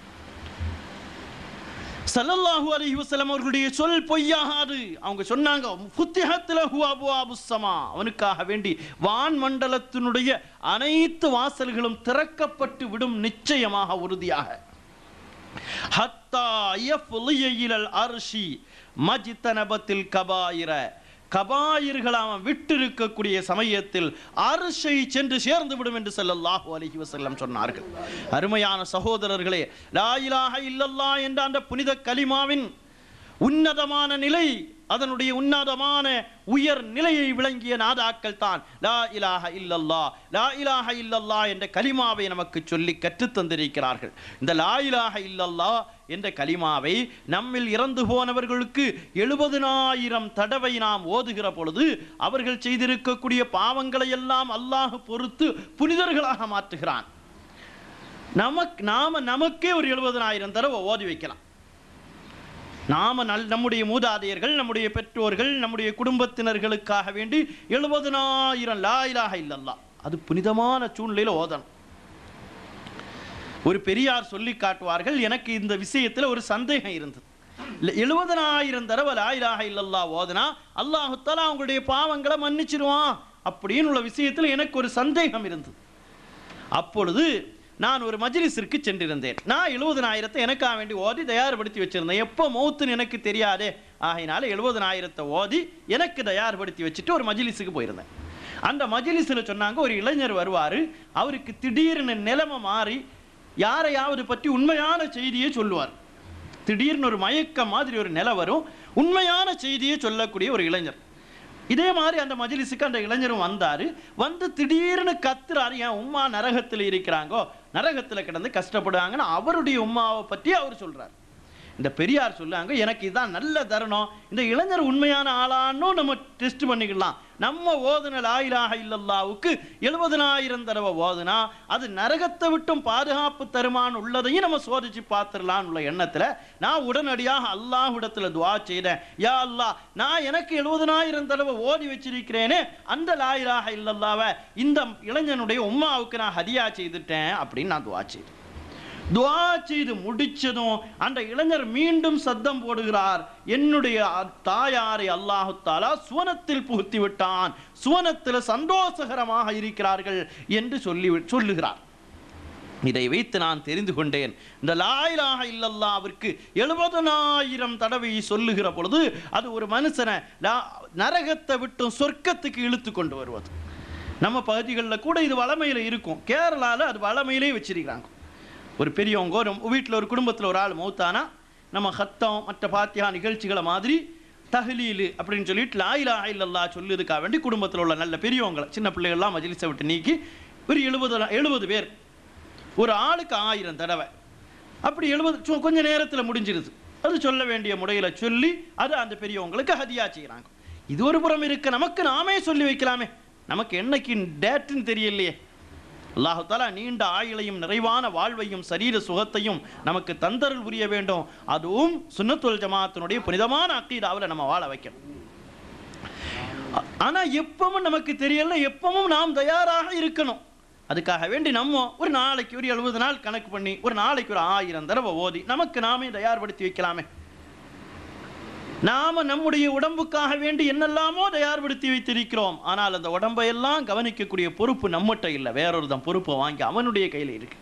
ஸல்லல்லாஹு அலைஹி வஸல்லம் அவர்களுடைய சொல் பொய்யாகாது அவங்க சொன்னாங்க ஃபுத்திஹத் லஹு அப்வாபுஸ் ஸமா அவனுக்காக வேண்டி வான் மண்டலத்தினுடைய அனைத்து வாசல்களும் திறக்கப்பட்டு விடும் நிச்சயமாக உறுதியாக ஹத்தா யஃப்லிய இலல் அர்ஷி மஜ்தனபத்தில் கபாயிர கபாயிர்கள் அவன் விட்டிருக்கக்கூடிய சமயத்தில் அரிசை சென்று சேர்ந்து விடும் என்று ஸல்லல்லாஹு அலைஹி வஸல்லம் சொன்னார்கள் அருமையான சகோதரர்களே லா இலாஹ இல்லல்லா என்ற அந்த புனித கலிமாவின் உன்னதமான நிலை அதனுடைய உன்னதமான உயர் நிலையை விளங்கிய நாதாக்கள் தான் லா இலாஹ இல்லல்லா லா இலாஹ இல்லல்லா என்ற கலிமாவை நமக்கு சொல்லி கற்றுத் தந்திருக்கிறார்கள் இந்த லா இலாஹ இல்லல்லா என்ற கலிமாவை நம்மில் இறந்து போனவர்களுக்கு எழுபதினாயிரம் தடவை நாம் ஓதுகிற பொழுது அவர்கள் செய்திருக்கக்கூடிய பாவங்களை எல்லாம் அல்லாஹ் பொறுத்து புனிதர்களாக மாற்றுகிறான் நமக்கு நாம நமக்கே ஒரு எழுபதினாயிரம் தடவை ஓதி வைக்கலாம் நாம நல் நம்முடைய மூதாதையர்கள் நம்முடைய பெற்றோர்கள் நம்முடைய குடும்பத்தினர்களுக்காக வேண்டி எழுபதினாயிரம் லா இலாஹ இல்லல்லா அது புனிதமான சூழ்நிலையில் ஓதணும் ஒரு பெரியார் சொல்லி காட்டுவார்கள் எனக்கு இந்த விஷயத்தில் ஒரு சந்தேகம் இருந்தது எழுபதனாயிரம் தடவை லா இலாஹ இல்லல்லா ஓதுனா அல்லாஹு தஆலா அவங்களுடைய பாவங்களை மன்னிச்சிருவான் அப்படின்னு உள்ள விஷயத்தில் எனக்கு ஒரு சந்தேகம் இருந்தது அப்பொழுது நான் ஒரு மஜ்லிஸிற்கு சென்றிருந்தேன் நான் எழுபதனாயிரத்தை எனக்காக வேண்டி ஓதி தயார்படுத்தி வச்சிருந்தேன் எப்போ மௌத்துன்னு எனக்கு தெரியாதே ஆகையினால எழுபதனாயிரத்தை ஓதி எனக்கு தயார்படுத்தி வச்சுட்டு ஒரு மஜ்லிஸுக்கு போயிருந்தேன் அந்த மஜ்லிஸில் சொன்னாங்க ஒரு இளைஞர் வருவார் அவருக்கு திடீர்னு நிலைமை மாறி யாரையாவது பற்றி உண்மையான செய்தியை சொல்லுவார் திடீர்னு ஒரு மயக்கம் மாதிரி ஒரு நிலை வரும் உண்மையான செய்தியை சொல்லக்கூடிய ஒரு இளைஞர் இதே மாதிரி அந்த மஜ்லிஸுக்கு அந்த இளைஞரும் வந்தாரு வந்து திடீர்னு கத்துறாரு என் உம்மா நரகத்தில் இருக்கிறாங்கோ நரகத்தில் கிடந்து கஷ்டப்படுவாங்கன்னு அவருடைய உம்மாவை பற்றி அவர் சொல்றார் இந்த பெரியார் சொல்லாங்க எனக்கு இதுதான் நல்ல தருணம் இந்த இளைஞர் உண்மையான ஆளானும் நம்ம டெஸ்ட் பண்ணிக்கலாம் நம்ம ஓதுன லாயிலாக இல்லல்லாவுக்கு எழுபதனாயிரம் தடவை ஓதுனா அது நரகத்தை விட்டும் பாதுகாப்பு தருமான் உள்ளதையும் நம்ம சோதிச்சு பார்த்துடலான்னு உள்ள எண்ணத்துல நான் உடனடியாக அல்லாஹ்விடத்துல துவா செய்தேன் யா அல்லாஹ் நான் எனக்கு எழுபதனாயிரம் தடவை ஓதி வச்சிருக்கிறேனே அந்த லாயிலாக இல்லல்லாவை இந்த இளைஞனுடைய உம்மாவுக்கு நான் ஹதியா செய்துட்டேன் அப்படின்னு நான் துவா செய்தேன் துவா செய்து முடிச்சதும் அந்த இளைஞர் மீண்டும் சத்தம் போடுகிறார் என்னுடைய தாயாரை அல்லாஹு தாலா சுவனத்தில் புகுத்தி விட்டான் சுவனத்தில் சந்தோஷகரமாக இருக்கிறார்கள் என்று சொல்லி சொல்லுகிறார் இதை வைத்து நான் தெரிந்து கொண்டேன் இந்த லாயிலாக இல்லல்லாவிற்கு எழுபதனாயிரம் தடவை சொல்லுகிற பொழுது அது ஒரு மனுஷனை லா- நரகத்தை விட்டும் சொர்க்கத்துக்கு இழுத்து கொண்டு வருவது நம்ம பகுதிகளில் கூட இது வளமையில் இருக்கும் கேரளாவில் அது வளமையிலே வச்சிருக்கிறாங்க ஒரு பெரியவங்க ஒரு வீட்டில் ஒரு குடும்பத்தில் ஒரு ஆள் மௌத்தானா நம்ம ஹத்தம் மற்ற பாத்தியா நிகழ்ச்சிகளை மாதிரி தஹ்லீலு அப்படின்னு சொல்லிட்டு லாயிலா இல்லல்லா சொல்லுறதுக்காக வேண்டி குடும்பத்தில் உள்ள நல்ல பெரியவங்களை சின்ன பிள்ளைகள்லாம் மஜ்லிஸை விட்டு நீக்கி ஒரு எழுபது எழுபது பேர் ஒரு ஆளுக்கு ஆயிரம் தடவை அப்படி எழுபது கொஞ்ச நேரத்தில் முடிஞ்சிருது அது சொல்ல வேண்டிய முறையில் சொல்லி அது அந்த பெரியவங்களுக்கு ஹதியா செய்கிறாங்க இது ஒரு புறம் இருக்க நமக்கு நாமே சொல்லி வைக்கலாமே நமக்கு என்னைக்கு டேட்டுன்னு தெரியலையே அல்லாஹு தாலா நீண்ட ஆயுளையும் நிறைவான வாழ்வையும் சரீர சுகத்தையும் நமக்கு தந்தருள் புரிய வேண்டும் அதுவும் சுன்னத்துல் ஜமாத்தினுடைய புனிதமான அக்கீதாவில் நம்ம வாழ வைக்கணும் ஆ- ஆனா எப்பவும் நமக்கு தெரியல எப்பவும் நாம் தயாராக இருக்கணும் அதுக்காக வேண்டி நம்ம ஒரு நாளைக்கு ஒரு எழுபது நாள் கணக்கு பண்ணி ஒரு நாளைக்கு ஒரு ஆயிரம் தடவை ஓதி நமக்கு நாமே தயார்படுத்தி வைக்கலாமே நாம நம்முடைய உடம்புக்காக வேண்டி என்னெல்லாமோ தயார்படுத்தி வைத்திருக்கிறோம் ஆனால் அந்த உடம்பை எல்லாம் கவனிக்கக்கூடிய பொறுப்பு நம்மகிட்ட இல்லை வேறொருத்தன் பொறுப்பை வாங்கி அவனுடைய கையில் இருக்கு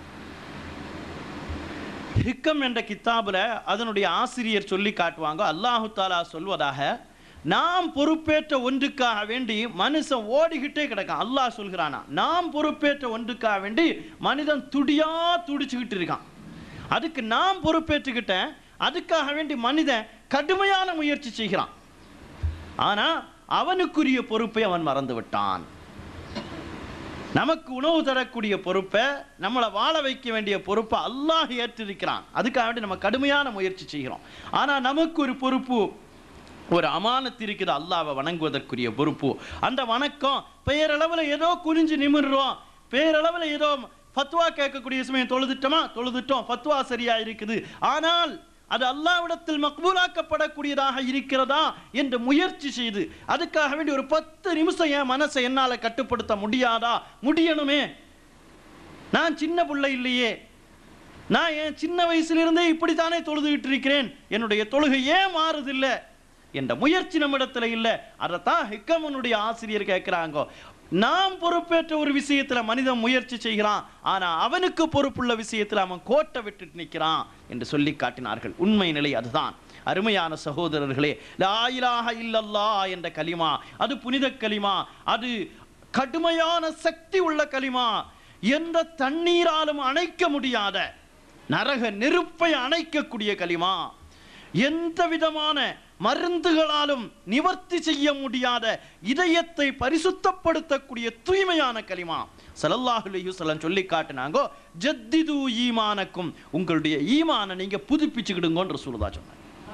ஹிக்கம் என்ற கித்தாபுல அதனுடைய ஆசிரியர் சொல்லி காட்டுவாங்க அல்லாஹு தாலா சொல்வதாக நாம் பொறுப்பேற்ற ஒன்றுக்காக வேண்டி மனுஷன் ஓடிக்கிட்டே கிடக்கான் அல்லாஹ் சொல்கிறானா நாம் பொறுப்பேற்ற ஒன்றுக்காக வேண்டி மனிதன் துடியா துடிச்சுக்கிட்டு இருக்கான் அதுக்கு நாம் பொறுப்பேற்றுக்கிட்டேன் அதுக்காக வேண்டி மனிதன் கடுமையான முயற்சி செய்கிறான் ஆனா அவனுக்குரிய பொறுப்பை அவன் மறந்து விட்டான் நமக்கு உணவு தரக்கூடிய பொறுப்பை நம்மளை வாழ வைக்க வேண்டிய பொறுப்பை அல்லாஹ் ஏற்றிருக்கிறான் அதுக்காக வேண்டி நம்ம கடுமையான முயற்சி செய்கிறோம் ஆனா நமக்கு ஒரு பொறுப்பு ஒரு அமானத்து இருக்குது அல்லாவை வணங்குவதற்குரிய பொறுப்பு அந்த வணக்கம் பெயரளவில் ஏதோ குனிஞ்சு நிமிர்றோம் பெயரளவில் ஏதோ ஃபத்வா கேட்கக்கூடிய சமயம் தொழுதுட்டோமா தொழுதுட்டோம் ஃபத்வா சரியா இருக்குது ஆனால் அது அல்லாவிடத்தில் மக்பூலாக்கப்படக்கூடியதாக இருக்கிறதா என்று முயற்சி செய்து அதுக்காக வேண்டி ஒரு பத்து நிமிஷம் என் மனசை என்னால் கட்டுப்படுத்த முடியாதா முடியணுமே நான் சின்ன பிள்ளை இல்லையே நான் என் சின்ன வயசுலிருந்தே இப்படித்தானே தொழுதுகிட்டு இருக்கிறேன் என்னுடைய தொழுகை ஏன் மாறுதில்லை என்ற முயற்சி நம்மிடத்துல இல்லை அதைத்தான் ஹிக்கமனுடைய ஆசிரியர் கேட்கிறாங்க நாம் பொறுப்பேற்ற ஒரு விஷயத்துல மனிதன் முயற்சி செய்கிறான் ஆனா அவனுக்கு பொறுப்புள்ள விஷயத்துல அவன் கோட்டை விட்டுட்டு நிற்கிறான் என்று சொல்லி காட்டினார்கள் உண்மை நிலை அதுதான் அருமையான சகோதரர்களே லா இலாஹ இல்லல்லா என்ற கலிமா அது புனித கலிமா அது கடுமையான சக்தி உள்ள கலிமா எந்த தண்ணீராலும் அணைக்க முடியாத நரக நெருப்பை அணைக்கக்கூடிய கலிமா எந்த விதமான மருந்துகளாலும் நிவர்த்தி செய்ய முடியாத இதயத்தை பரிசுத்தப்படுத்தக்கூடிய தூய்மையான கலிமா ஸல்லல்லாஹு அலைஹி வஸல்லம் சொல்லி காட்டினாங்கோ ஜத்திது ஈமானக்கும் உங்களுடைய ஈமான நீங்க புதுப்பிச்சுக்கிடுங்கன்ற சொல்லுதா சொன்னாங்க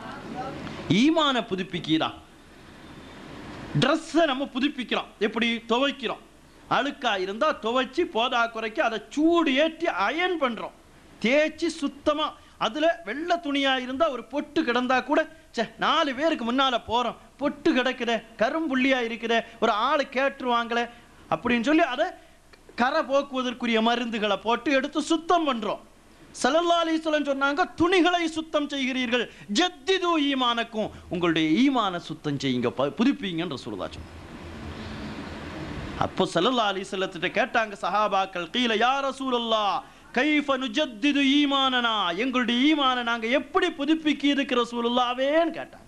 ஈமான புதுப்பிக்கிறா ட்ரெஸ்ஸை நம்ம புதுப்பிக்கிறோம் எப்படி துவைக்கிறோம் அழுக்கா இருந்தா துவைச்சு போதா குறைக்க அதை சூடு ஏற்றி அயன் பண்றோம் தேய்ச்சி சுத்தமா அதுல வெள்ளை துணியா இருந்தா ஒரு பொட்டு கிடந்தா கூட ச்சே நாலு பேருக்கு முன்னால போறோம் பொட்டு கிடக்குதே கரும்புள்ளியா இருக்குதே ஒரு ஆளு கேட்டுருவாங்களே அப்படின்னு சொல்லி அதை கரை போக்குவதற்குரிய மருந்துகளை போட்டு எடுத்து சுத்தம் பண்றோம் சல்லல்லா அலிஸ்வலம் சொன்னாங்க துணிகளை சுத்தம் செய்கிறீர்கள் ஜத்திது ஈமானக்கும் உங்களுடைய ஈமான சுத்தம் செய்யுங்க ப- புதுப்பிங்கன்ற சொல்லுதா சொன்னாங்க அப்போ சல்லல்லா அலிஸ்வலத்திட்ட கேட்டாங்க சஹாபாக்கள் கீழ யார் ரசூலல்லா கைஃப நுஜத்திது ஈமானனா எங்களுடைய ஈமான நாங்க எப்படி புதுப்பிக்க இருக்கிற ரசூலுல்லாவேன்னு கேட்டாங்க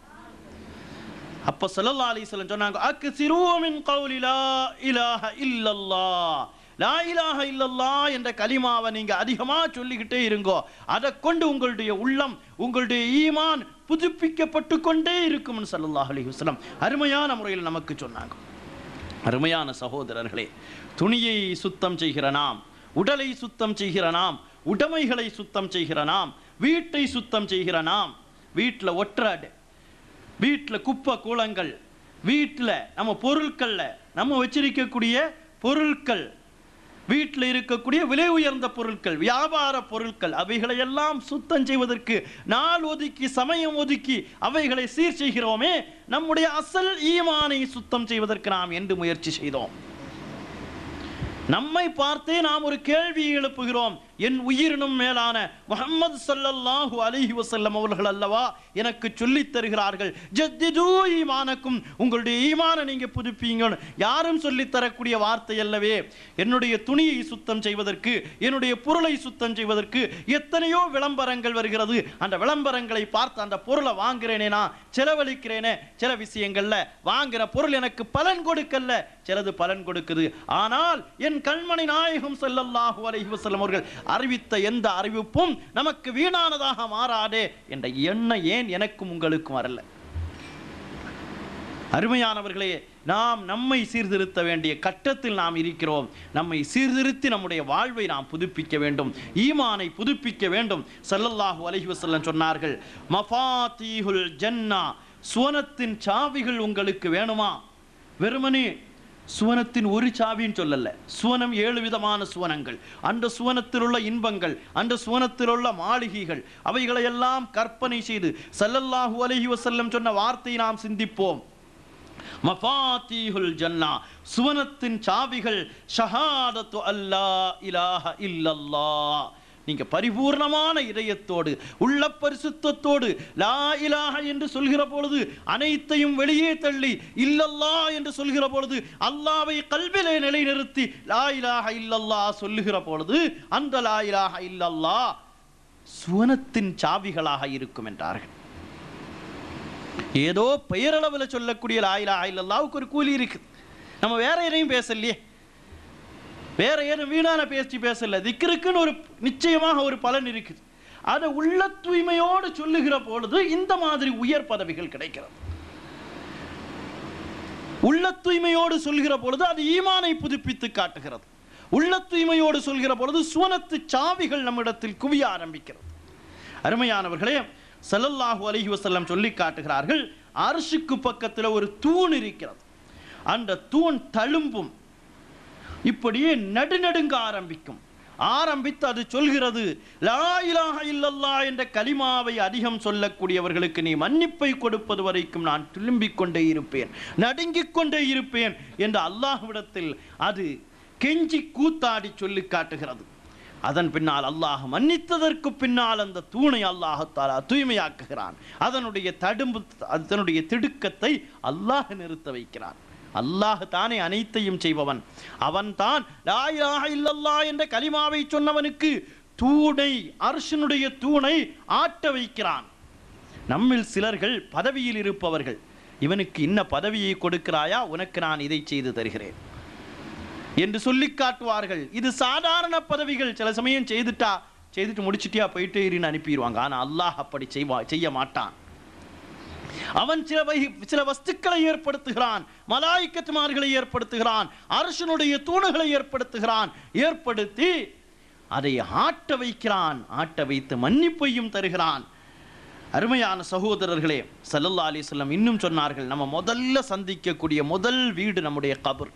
அப்ப ஸல்லல்லாஹு அலைஹி வஸல்லம் சொன்னாங்க அக்ஸிரு மின் கௌலி லா இலாஹ இல்லல்லாஹ் லா இலாஹ இல்லல்லாஹ் என்ற கலிமாவை நீங்க அதிகமா சொல்லிக்கிட்டே இருங்கோ அதை கொண்டு உங்களுடைய உள்ளம் உங்களுடைய ஈமான் புதுப்பிக்கப்பட்டு கொண்டே இருக்கும்னு ஸல்லல்லாஹு அலைஹி வஸல்லம் அருமையான முறையில் நமக்கு சொன்னாங்க அருமையான சகோதரர்களே துணியை சுத்தம் செய்கிற நாம் உடலை சுத்தம் செய்கிற நாம் உடைமைகளை சுத்தம் செய்கிற நாம் வீட்டை சுத்தம் செய்கிற நாம் வீட்டில் ஒற்றாடு வீட்டில் குப்பை கூலங்கள் வீட்டில் நம்ம பொருட்களில் நம்ம வச்சிருக்கக்கூடிய பொருட்கள் வீட்டில் இருக்கக்கூடிய விலை உயர்ந்த பொருட்கள் வியாபார பொருட்கள் அவைகளையெல்லாம் சுத்தம் செய்வதற்கு நாள் ஒதுக்கி சமயம் ஒதுக்கி அவைகளை சீர் செய்கிறோமே நம்முடைய அசல் ஈமானை சுத்தம் செய்வதற்கு நாம் என்று முயற்சி செய்தோம் நம்மை பார்த்தே நாம் ஒரு கேள்வி எழுப்புகிறோம் என் உயிரினும் மேலான முஹம்மது ஸல்லல்லாஹு அலைஹி வஸல்லம் அவர்கள் அல்லவா எனக்கு சொல்லித் தருகிறார்கள் ஜத்திது ஈமானக்கும் உங்களுடைய ஈமான நீங்க புதுப்பீங்க யாரும் சொல்லித் தரக்கூடிய வார்த்தை அல்லவே என்னுடைய துணியை சுத்தம் செய்வதற்கு என்னுடைய பொருளை சுத்தம் செய்வதற்கு எத்தனையோ விளம்பரங்கள் வருகிறது அந்த விளம்பரங்களை பார்த்து அந்த பொருளை வாங்குறேனே நான் செலவழிக்கிறேனே சில விஷயங்கள்ல வாங்குற பொருள் எனக்கு பலன் கொடுக்கல சிலது பலன் கொடுக்குது ஆனால் என் கண்மணி நாயகம் ஸல்லல்லாஹு அலைஹி வஸல்லம் அவர்கள் அறிவித்த எந்த அறிவிப்பும் நமக்கு வீணானதாக மாறாதே என்ற எண்ணம் ஏன் எனக்கும் உங்களுக்கும் வரல அருமையானவர்களே நாம் நம்மை சீர்திருத்த வேண்டிய கட்டத்தில் நாம் இருக்கிறோம் நம்மை சீர்திருத்தி நம்முடைய வாழ்வை நாம் புதுப்பிக்க வேண்டும் ஈமானை புதுப்பிக்க வேண்டும் ஸல்லல்லாஹு அலைஹி வஸல்லம் சொன்னார்கள் மஃபாத்தீஹுல் ஜன்னா சுவனத்தின் சாவிகள் உங்களுக்கு வேணுமா வெறுமனே சுவனத்தின் ஒரு சாவின்னு சொல்லல சுவனம் ஏழு விதமான சுவனங்கள் அந்த சுவனத்தில் உள்ள இன்பங்கள் அந்த சுவனத்தில் உள்ள மாளிகைகள் அவைகளையெல்லாம் கற்பனை செய்து ஸல்லல்லாஹு அலைஹி வஸல்லம் சொன்ன வார்த்தையை நாம் சிந்திப்போம் மஃபாத்தீஹுல் ஜன்னா சுவனத்தின் சாவிகள் ஷஹாதத்து அல்லா இலாஹ இல்லல்லாஹ் நீங்க பரிபூர்ணமான இதயத்தோடு உள்ள பரிசுத்தத்தோடு லா இலாஹ என்று சொல்கிற பொழுது அனைத்தையும் வெளியே தள்ளி இல்லல்லா என்று சொல்கிற பொழுது அல்லாவை கல்விலே நிலைநிறுத்தி லா இலாஹ இல்லல்லா சொல்லுகிற பொழுது அந்த லா இலாஹ இல்லல்லா சுவனத்தின் சாவிகளாக இருக்கும் என்றார்கள் ஏதோ பெயரளவில் சொல்லக்கூடிய லா இலாஹ இல்லல்லாவுக்கு ஒரு கூலி இருக்கு நம்ம வேற எதையும் பேசலையே வேற ஏதும் வீணான பேச்சு பேசல திக்கிருக்குன்னு ஒரு நிச்சயமாக ஒரு பலன் இருக்குது அதை உள்ள தூய்மையோடு சொல்லுகிற பொழுது இந்த மாதிரி உயர் பதவிகள் கிடைக்கிறது உள்ள தூய்மையோடு சொல்கிற பொழுது அது ஈமானை புதுப்பித்து காட்டுகிறது உள்ள தூய்மையோடு சொல்கிற பொழுது சுவனத்து சாவிகள் நம்மிடத்தில் குவிய ஆரம்பிக்கிறது அருமையானவர்களே ஸல்லல்லாஹு அலைஹி வஸல்லம் சொல்லி காட்டுகிறார்கள் அரிசிக்கு பக்கத்தில் ஒரு தூண் இருக்கிறது அந்த தூண் தழும்பும் இப்படியே நடுநடுங்க ஆரம்பிக்கும் ஆரம்பித்து அது சொல்கிறது லா இலாஹ இல்லல்லா என்ற கலிமாவை அதிகம் சொல்லக்கூடியவர்களுக்கு நீ மன்னிப்பை கொடுப்பது வரைக்கும் நான் திரும்பிக் கொண்டே இருப்பேன் நடுங்கிக் கொண்டே இருப்பேன் என்று அல்லாஹ்விடத்தில் அது கெஞ்சி கூத்தாடி சொல்லி காட்டுகிறது அதன் பின்னால் அல்லாஹ் மன்னித்ததற்கு பின்னால் அந்த தூணை அல்லாஹத்தாலா தூய்மையாக்குகிறான் அதனுடைய தடும்பு அதனுடைய திடுக்கத்தை அல்லாஹ் நிறுத்த வைக்கிறான் அல்லாஹ் தானே அனைத்தையும் செய்பவன் அவன் தான் லா இலாஹ இல்லல்லா என்ற கலிமாவை சொன்னவனுக்கு தூணை அரசனுடைய தூணை ஆட்ட வைக்கிறான் நம்மில் சிலர்கள் பதவியில் இருப்பவர்கள் இவனுக்கு இன்ன பதவியை கொடுக்கிறாயா உனக்கு நான் இதை செய்து தருகிறேன் என்று சொல்லி காட்டுவார்கள் இது சாதாரண பதவிகள் சில சமயம் செய்துட்டா செய்துட்டு முடிச்சிட்டியா போயிட்டே இருன்னு அனுப்பிடுவாங்க ஆனா அல்லாஹ் அப்படி செய்வா செய்ய மாட்டான் அவன் சில வை- சில வஸ்துக்களை ஏற்படுத்துகிறான் மலாய்க்கத்துமார்களை ஏற்படுத்துகிறான் அரசனுடைய தூணுகளை ஏற்படுத்துகிறான் ஏற்படுத்தி அதை ஆட்ட வைக்கிறான் ஆட்ட வைத்து மன்னிப்பையும் தருகிறான் அருமையான சகோதரர்களே சல்லல்லா அலிஸ்லம் இன்னும் சொன்னார்கள் நம்ம முதல்ல சந்திக்கக்கூடிய முதல் வீடு நம்முடைய கபர்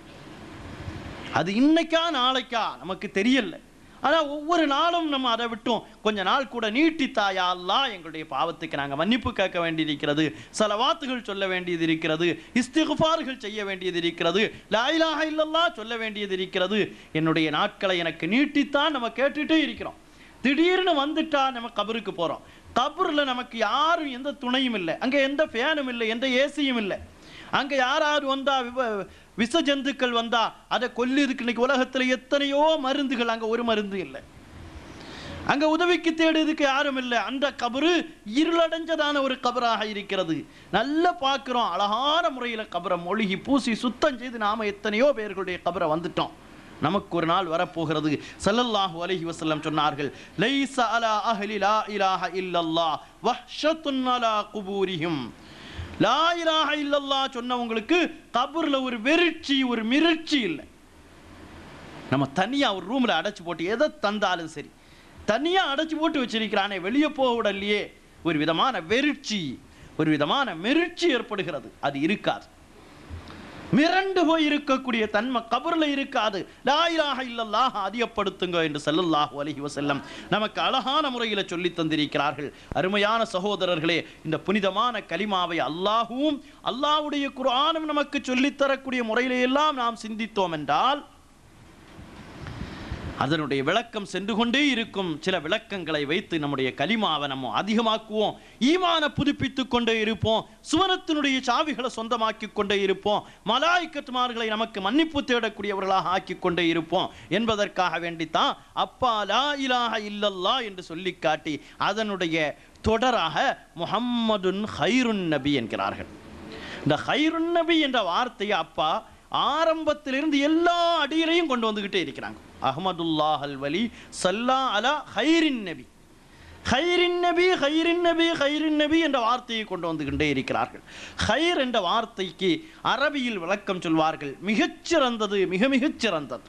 அது இன்னைக்கா நாளைக்கா நமக்கு தெரியல ஆனா ஒவ்வொரு நாளும் நம்ம அதை விட்டோம் கொஞ்ச நாள் கூட நீட்டித்தாயா அல்லாஹ் எங்களுடைய பாவத்துக்கு நாங்க மன்னிப்பு கேட்க வேண்டியிருக்கிறது சலவாத்துகள் சொல்ல வேண்டியது இருக்கிறது இஸ்திகுபார்கள் செய்ய வேண்டியது இருக்கிறது லா இலாஹ இல்லல்லாஹ் சொல்ல வேண்டியது இருக்கிறது என்னுடைய நாட்களை எனக்கு நீட்டித்தான் நம்ம கேட்டுட்டே இருக்கிறோம் திடீர்னு வந்துட்டா நம்ம கபருக்கு போறோம் கபூர்ல நமக்கு யாரும் எந்த துணையும் இல்லை அங்க எந்த ஃபேனும் இல்லை எந்த ஏசியும் இல்லை அங்க யாராவது வந்தா விவ- விஷ ஜந்துக்கள் வந்தா அதை கொல்லிருக்கு இன்னைக்கு உலகத்துல எத்தனையோ மருந்துகள் அங்க ஒரு மருந்து இல்லை அங்க உதவிக்கு தேடுறதுக்கு யாரும் இல்லை அந்த கபரு இருளடைஞ்சதான ஒரு கபராக இருக்கிறது நல்லா பார்க்கிறோம் அழகான முறையில் கபரை மொழிகி பூசி சுத்தம் செய்து நாம எத்தனையோ பேர்களுடைய கபரை வந்துட்டோம் நமக்கு ஒரு நாள் வரப்போகிறது ஸல்லல்லாஹு அலைஹி வஸல்லம் சொன்னார்கள் லைஸ அலா அஹ்லி லா இலாஹ இல்லல்லாஹ் வஹ்ஷத்துன் அலா குபூரிஹிம் லா இலாஹ இல்லல்லாஹ் சொன்னவங்களுக்கு கபர்ல ஒரு வெறிச்சி ஒரு மிரட்சி இல்லை நம்ம தனியா ஒரு ரூம்ல அடைச்சு போட்டு எதை தந்தாலும் சரி தனியா அடைச்சு போட்டு வச்சிருக்கிறானே வெளியே போக விடலையே ஒரு விதமான வெறிச்சி ஒரு விதமான மிரட்சி ஏற்படுகிறது அது இருக்காது மிரண்டு போய் இருக்கக்கூடிய தன்மை கபர்ல இருக்காது லா இலாஹ இல்லல்லாஹ் அதிகப்படுத்துங்க என்று ஸல்லல்லாஹு அலைஹி வஸல்லம் நமக்கு அழகான முறையில் சொல்லி தந்திருக்கிறார்கள் அருமையான சகோதரர்களே இந்த புனிதமான கலிமாவை அல்லாஹுவும் அல்லாஹ்வுடைய குர்ஆனும் நமக்கு சொல்லித் தரக்கூடிய முறையிலே எல்லாம் நாம் சிந்தித்தோம் என்றால் அதனுடைய விளக்கம் சென்று கொண்டே இருக்கும் சில விளக்கங்களை வைத்து நம்முடைய கலிமாவை நம்ம அதிகமாக்குவோம் ஈமான புதுப்பித்துக் கொண்டே இருப்போம் சுவனத்தினுடைய சாவிகளை சொந்தமாக்கி கொண்டே இருப்போம் மலாய்க்கத்துமார்களை நமக்கு மன்னிப்பு தேடக்கூடியவர்களாக ஆக்கி கொண்டே இருப்போம் என்பதற்காக வேண்டித்தான் அப்பா லா இலாஹ இல்லல்லா என்று சொல்லி காட்டி அதனுடைய தொடராக முஹம்மதுன் ஹைருன் நபி என்கிறார்கள் இந்த ஹைருன் நபி என்ற வார்த்தையை அப்பா ஆரம்பத்திலிருந்து எல்லா அடியிலையும் கொண்டு வந்துகிட்டே இருக்கிறாங்க அஹ்மதுல்லாஹ் அல் வலி சல்லா அலா ஹைரின் நபி ஹைரின் நபி ஹைரின் நபி ஹைரின் நபி என்ற வார்த்தையை கொண்டு வந்துகிட்டே இருக்கிறார்கள் ஹைர் என்ற வார்த்தைக்கு அரபியில் விளக்கம் சொல்வார்கள் மிகச்சிறந்தது மிக மிகச் சிறந்தது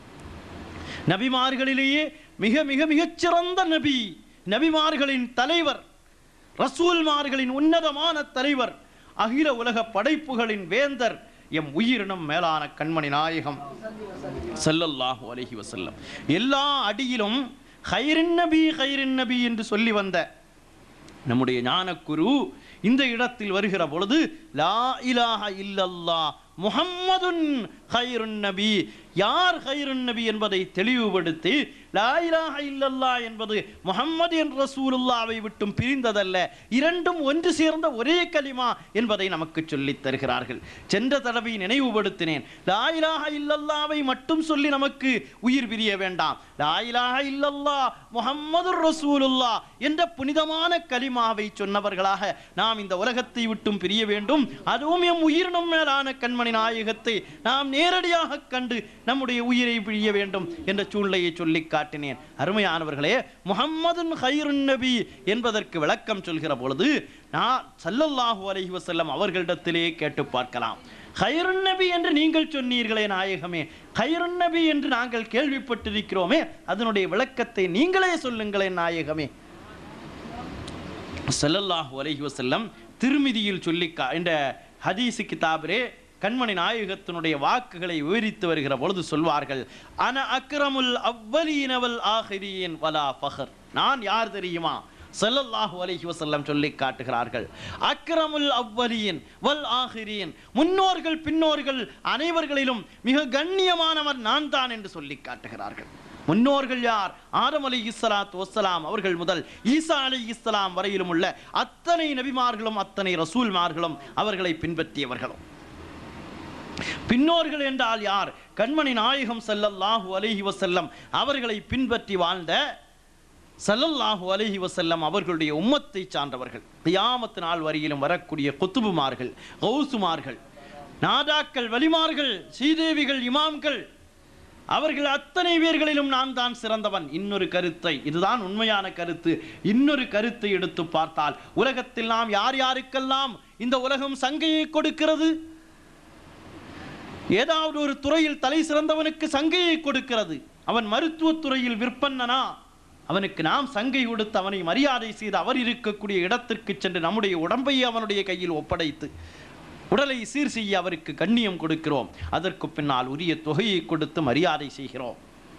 நபிமார்களிலேயே மிக மிக மிகச் சிறந்த நபி நபிமார்களின் தலைவர் ரசூல்மார்களின் உன்னதமான தலைவர் அகில உலக படைப்புகளின் வேந்தர் எம் உயிரினம் மேலான கண்மணி நாயகம் ஸல்லல்லாஹு அலைஹி வஸல்லம் எல்லா அடியிலும் ஹைரின் நபி ஹைரின் நபி என்று சொல்லி வந்த நம்முடைய ஞானக்குரு இந்த இடத்தில் வருகிற பொழுது லா இலாஹ இல்லல்லாஹ் முஹம்மதுன் ஹைருன் நபி யார் ஹைருன் நபி என்பதை தெளிவுபடுத்தி லா இலாஹ இல்லல்லாஹ் என்பது முஹம்மது என்ற ரசூலுல்லாவை விட்டும் பிரிந்ததல்ல இரண்டும் ஒன்று சேர்ந்த ஒரே கலிமா என்பதை நமக்கு சொல்லித் தருகிறார்கள் சென்ற தடவை நினைவுபடுத்தினேன் லா இலாஹ இல்லல்லாவை மட்டும் சொல்லி நமக்கு உயிர் பிரிய வேண்டாம் லா இலாஹ இல்லல்லாஹ் முஹம்மது ரசூலுல்லாஹ் என்ற புனிதமான கலிமாவை சொன்னவர்களாக நாம் இந்த உலகத்தை விட்டும் பிரிய வேண்டும் அதுவும் எம் உயிரினும் மேலான கண்மணி நாயகத்தை நாம் நேரடியாக கண்டு நம்முடைய உயிரை பிழிய வேண்டும் என்ற சூழ்நிலையை சொல்லி காட்டினேன் அருமையானவர்களே முஹம்மதுன் ஹைருன் நபி என்பதற்கு விளக்கம் சொல்கிற பொழுது நான் சல்லல்லாஹு அலைஹி வஸல்லம் அவர்களிடத்திலே கேட்டு பார்க்கலாம் ஹைருன் நபி என்று நீங்கள் சொன்னீர்களே நாயகமே ஹைருன் நபி என்று நாங்கள் கேள்விப்பட்டிருக்கிறோமே அதனுடைய விளக்கத்தை நீங்களே சொல்லுங்களேன் நாயகமே ஸல்லல்லாஹு அலைஹி வஸல்லம் திருமிதியில் சொல்லி கா- இந்த ஹதீஸ் கிதாபிலே கண்மணி நாயகத்தினுடைய வாக்குகளை விவரித்து வருகிற பொழுது சொல்வார்கள் அன அக்ரமுல் அவ்வலீனவல் ஆஹிரியன் வலா ஃபஹர் நான் யார் தெரியுமா ஸல்லல்லாஹு அலைஹி வஸல்லம் சொல்லி காட்டுகிறார்கள் அக்ரமுல் அவ்வலியின் வல் ஆஹிரியன் முன்னோர்கள் பின்னோர்கள் அனைவர்களிலும் மிக கண்ணியமானவர் நான் தான் என்று சொல்லி காட்டுகிறார்கள் முன்னோர்கள் யார் ஆதம் அலி இஸ்லாத் வசலாம் அவர்கள் முதல் ஈசா அலி இஸ்லாம் வரையிலும் உள்ள அத்தனை நபிமார்களும் அத்தனை ரசூல்மார்களும் அவர்களை பின்பற்றியவர்களும் பின்னோர்கள் என்றால் யார் கண்மணி நாயகம் ஸல்லல்லாஹு அலைஹி வஸல்லம் அவர்களை பின்பற்றி வாழ்ந்த ஸல்லல்லாஹு அலைஹி வஸல்லம் அவர்களுடைய உம்மத்தை சார்ந்தவர்கள் கியாமத்து நாள் வரையிலும் வரக்கூடிய குத்துபுமார்கள் கௌசுமார்கள் நாதாக்கள் வலிமார்கள் ஸ்ரீதேவிகள் இமாம்கள் அவர்கள் அத்தனை பேர்களிலும் நான் தான் சிறந்தவன் இன்னொரு கருத்தை இதுதான் உண்மையான கருத்து இன்னொரு கருத்தை எடுத்து பார்த்தால் உலகத்தில் நாம் யார் யாருக்கெல்லாம் இந்த உலகம் சங்கையை கொடுக்கிறது ஏதாவது ஒரு துறையில் தலை சிறந்தவனுக்கு சங்கையை கொடுக்கிறது அவன் மருத்துவத் துறையில் விற்பன்னனா அவனுக்கு நாம் சங்கை கொடுத்து அவனை மரியாதை செய்து அவர் இருக்கக்கூடிய இடத்திற்கு சென்று நம்முடைய உடம்பை அவனுடைய கையில் ஒப்படைத்து உடலை சீர் செய்ய அவருக்கு கண்ணியம் கொடுக்கிறோம் அதற்கு பின்னால் உரிய தொகையை கொடுத்து மரியாதை செய்கிறோம்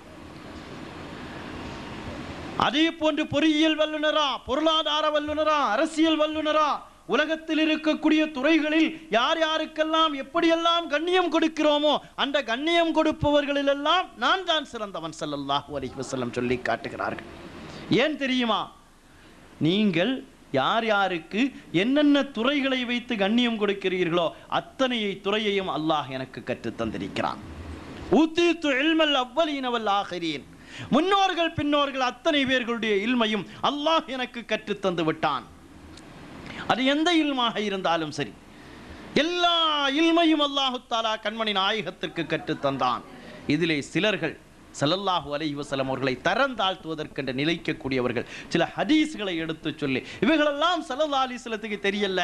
அதே போன்று பொறியியல் வல்லுனரா பொருளாதார வல்லுனரா அரசியல் வல்லுனரா உலகத்தில் இருக்கக்கூடிய துறைகளில் யார் யாருக்கெல்லாம் எப்படியெல்லாம் கண்ணியம் கொடுக்கிறோமோ அந்த கண்ணியம் கொடுப்பவர்களிலெல்லாம் நான் தான் சிறந்தவன் ஸல்லல்லாஹு அலைஹி வஸல்லம் சொல்லி காட்டுகிறார்கள் ஏன் தெரியுமா நீங்கள் யார் யாருக்கு என்னென்ன துறைகளை வைத்து கண்ணியம் கொடுக்கிறீர்களோ அத்தனையை துறையையும் அல்லாஹ் எனக்கு கற்றுத் தந்திருக்கிறான் ஊத்தீத்து இல்மல் அவ்வலீன வல் ஆகிரீன் முன்னோர்கள் பின்னோர்கள் அத்தனை பேர்களுடைய இல்மையும் அல்லாஹ் எனக்கு கற்றுத் தந்து விட்டான் அது எந்த இல்மாக இருந்தாலும் சரி எல்லா இல்மையும் அல்லாஹு தாலா கண்மணி நாயகத்திற்கு கற்றுத் தந்தான் இதிலே சிலர்கள் ஸல்லல்லாஹு அலைஹி வஸல்லம் அவர்களை தரம் தாழ்த்துவதற்கென்று நிலைக்கக்கூடியவர்கள் சில ஹதீஸ்களை எடுத்து சொல்லி இவைகளெல்லாம் ஸல்லல்லாஹு அலைஹி வஸல்லத்துக்கு தெரியல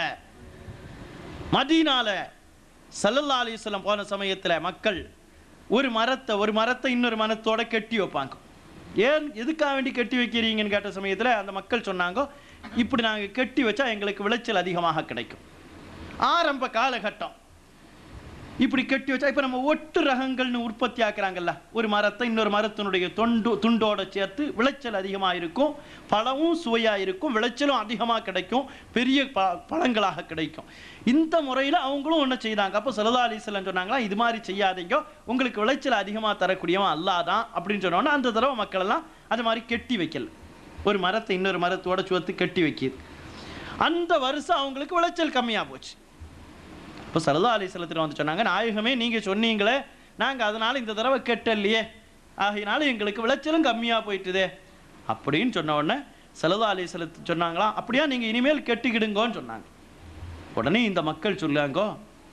மதீனால ஸல்லல்லாஹு அலைஹி வஸல்லம் போன சமயத்துல மக்கள் ஒரு மரத்தை ஒரு மரத்தை இன்னொரு மரத்தோட கட்டி வைப்பாங்க ஏன் எதுக்காக வேண்டி கட்டி வைக்கிறீங்கன்னு கேட்ட சமயத்துல அந்த மக்கள் சொன்னாங்க இப்படி நாங்க கட்டி வச்சா எங்களுக்கு விளைச்சல் அதிகமாக கிடைக்கும் ஆரம்ப காலகட்டம் இப்படி கட்டி வச்சா இப்போ நம்ம ஒட்டு ரகங்கள்னு உற்பத்தி ஆக்குறாங்கல்ல ஒரு மரத்தை இன்னொரு மரத்தினுடைய தொண்டு துண்டோட சேர்த்து விளைச்சல் அதிகமாக இருக்கும் பழமும் சுவையாக இருக்கும் விளைச்சலும் அதிகமாக கிடைக்கும் பெரிய ப பழங்களாக கிடைக்கும் இந்த முறையில் அவங்களும் ஒன்று செய்தாங்க அப்போ சல்லா அலிஸ்லாம் சொன்னாங்களா இது மாதிரி செய்யாதீங்க உங்களுக்கு விளைச்சல் அதிகமாக தரக்கூடியவன் அல்லாஹ் தான் அப்படின்னு சொன்னோன்னே அந்த தடவை மக்கள் எல்லாம் அது மாதிரி கெட்டி வைக்கல ஒரு மரத்தை இன்னொரு மரத்தோட சுவத்து கட்டி வைக்கிது அந்த வருஷம் அவங்களுக்கு விளைச்சல் கம்மியாக போச்சு இப்போ சரதா அலிஸ்லத்தில் வந்து சொன்னாங்க நாயகமே நீங்கள் சொன்னீங்களே நாங்கள் அதனால் இந்த தடவை கெட்டலையே ஆகையினால எங்களுக்கு விளைச்சலும் கம்மியாக போயிட்டுதே அப்படின்னு சொன்ன உடனே சலதா அலிஸ்லத்து சொன்னாங்களா அப்படியா நீங்கள் இனிமேல் கெட்டிக்கிடுங்கோன்னு சொன்னாங்க உடனே இந்த மக்கள் சொல்லாங்கோ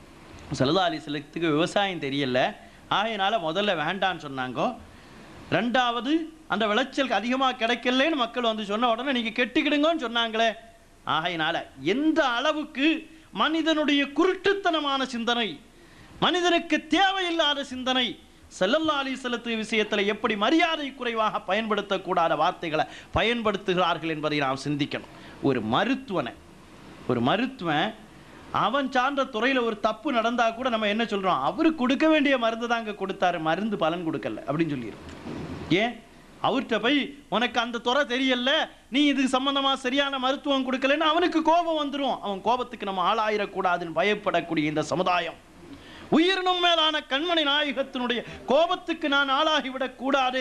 சலதா அலிஸ்லத்துக்கு விவசாயம் தெரியல ஆகையினால முதல்ல வேண்டான்னு சொன்னாங்கோ ரெண்டாவது அந்த விளைச்சல் அதிகமாக கிடைக்கலன்னு மக்கள் வந்து சொன்ன உடனே நீங்கள் கெட்டிக்கிடுங்கன்னு சொன்னாங்களே ஆகையினால எந்த அளவுக்கு மனிதனுடைய குருட்டுத்தனமான சிந்தனை மனிதனுக்கு தேவையில்லாத சிந்தனை செல்லல்லா அலிசல்லத்து விஷயத்தில் எப்படி மரியாதை குறைவாக பயன்படுத்தக்கூடாத வார்த்தைகளை பயன்படுத்துகிறார்கள் என்பதை நாம் சிந்திக்கணும் ஒரு மருத்துவனை ஒரு மருத்துவன் அவன் சார்ந்த துறையில் ஒரு தப்பு நடந்தா கூட நம்ம என்ன சொல்றோம் அவரு கொடுக்க வேண்டிய மருந்து தாங்க கொடுத்தாரு மருந்து பலன் கொடுக்கல அப்படின்னு சொல்லிடுறோம் ஏன் அவர்கிட்ட போய் உனக்கு அந்த துறை தெரியல நீ இதுக்கு சம்பந்தமா சரியான மருத்துவம் கொடுக்கலன்னு அவனுக்கு கோபம் வந்துடும் அவன் கோபத்துக்கு நம்ம ஆளாயிடக்கூடாதுன்னு பயப்படக்கூடிய இந்த சமுதாயம் உயிரினும் மேலான கண்மணி நாயகத்தினுடைய கோபத்துக்கு நான் ஆளாகிவிடக் கூடாது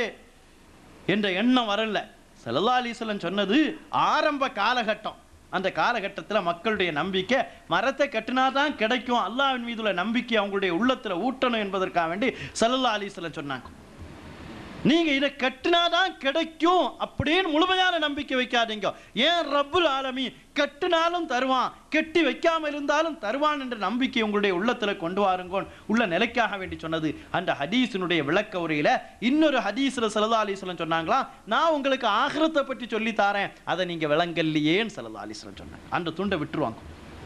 என்ற எண்ணம் வரல சல்லா அலிஸ்வலன் சொன்னது ஆரம்ப காலகட்டம் அந்த காலகட்டத்தில் மக்களுடைய நம்பிக்கை மரத்தை கட்டினாதான் கிடைக்கும் அல்லாஹ்வின் மீதுள்ள நம்பிக்கை அவங்களுடைய உள்ளத்துல ஊட்டணும் என்பதற்காக வேண்டி சல்லல்லா அலிஸ்வலன் சொன்னாங்க நீங்க இதை கட்டினாதான் கிடைக்கும் அப்படின்னு முழுமையான நம்பிக்கை வைக்காதீங்க ஏன் ரப்புல் ஆலமி கட்டினாலும் தருவான் கெட்டி வைக்காம இருந்தாலும் தருவான் என்ற நம்பிக்கை உங்களுடைய உள்ளத்துல கொண்டு வாருங்க உள்ள நிலைக்காக வேண்டி சொன்னது அந்த ஹதீஸினுடைய விளக்க உரையில இன்னொரு ஹதீஸ்ல சல்லா அலிஸ்லம் சொன்னாங்களா நான் உங்களுக்கு ஆகிரத்தை பற்றி சொல்லி தாரேன் அதை நீங்க விளங்கல்லையேன்னு சல்லா அலிஸ்லம் சொன்னாங்க அந்த துண்டை விட்டுருவாங்க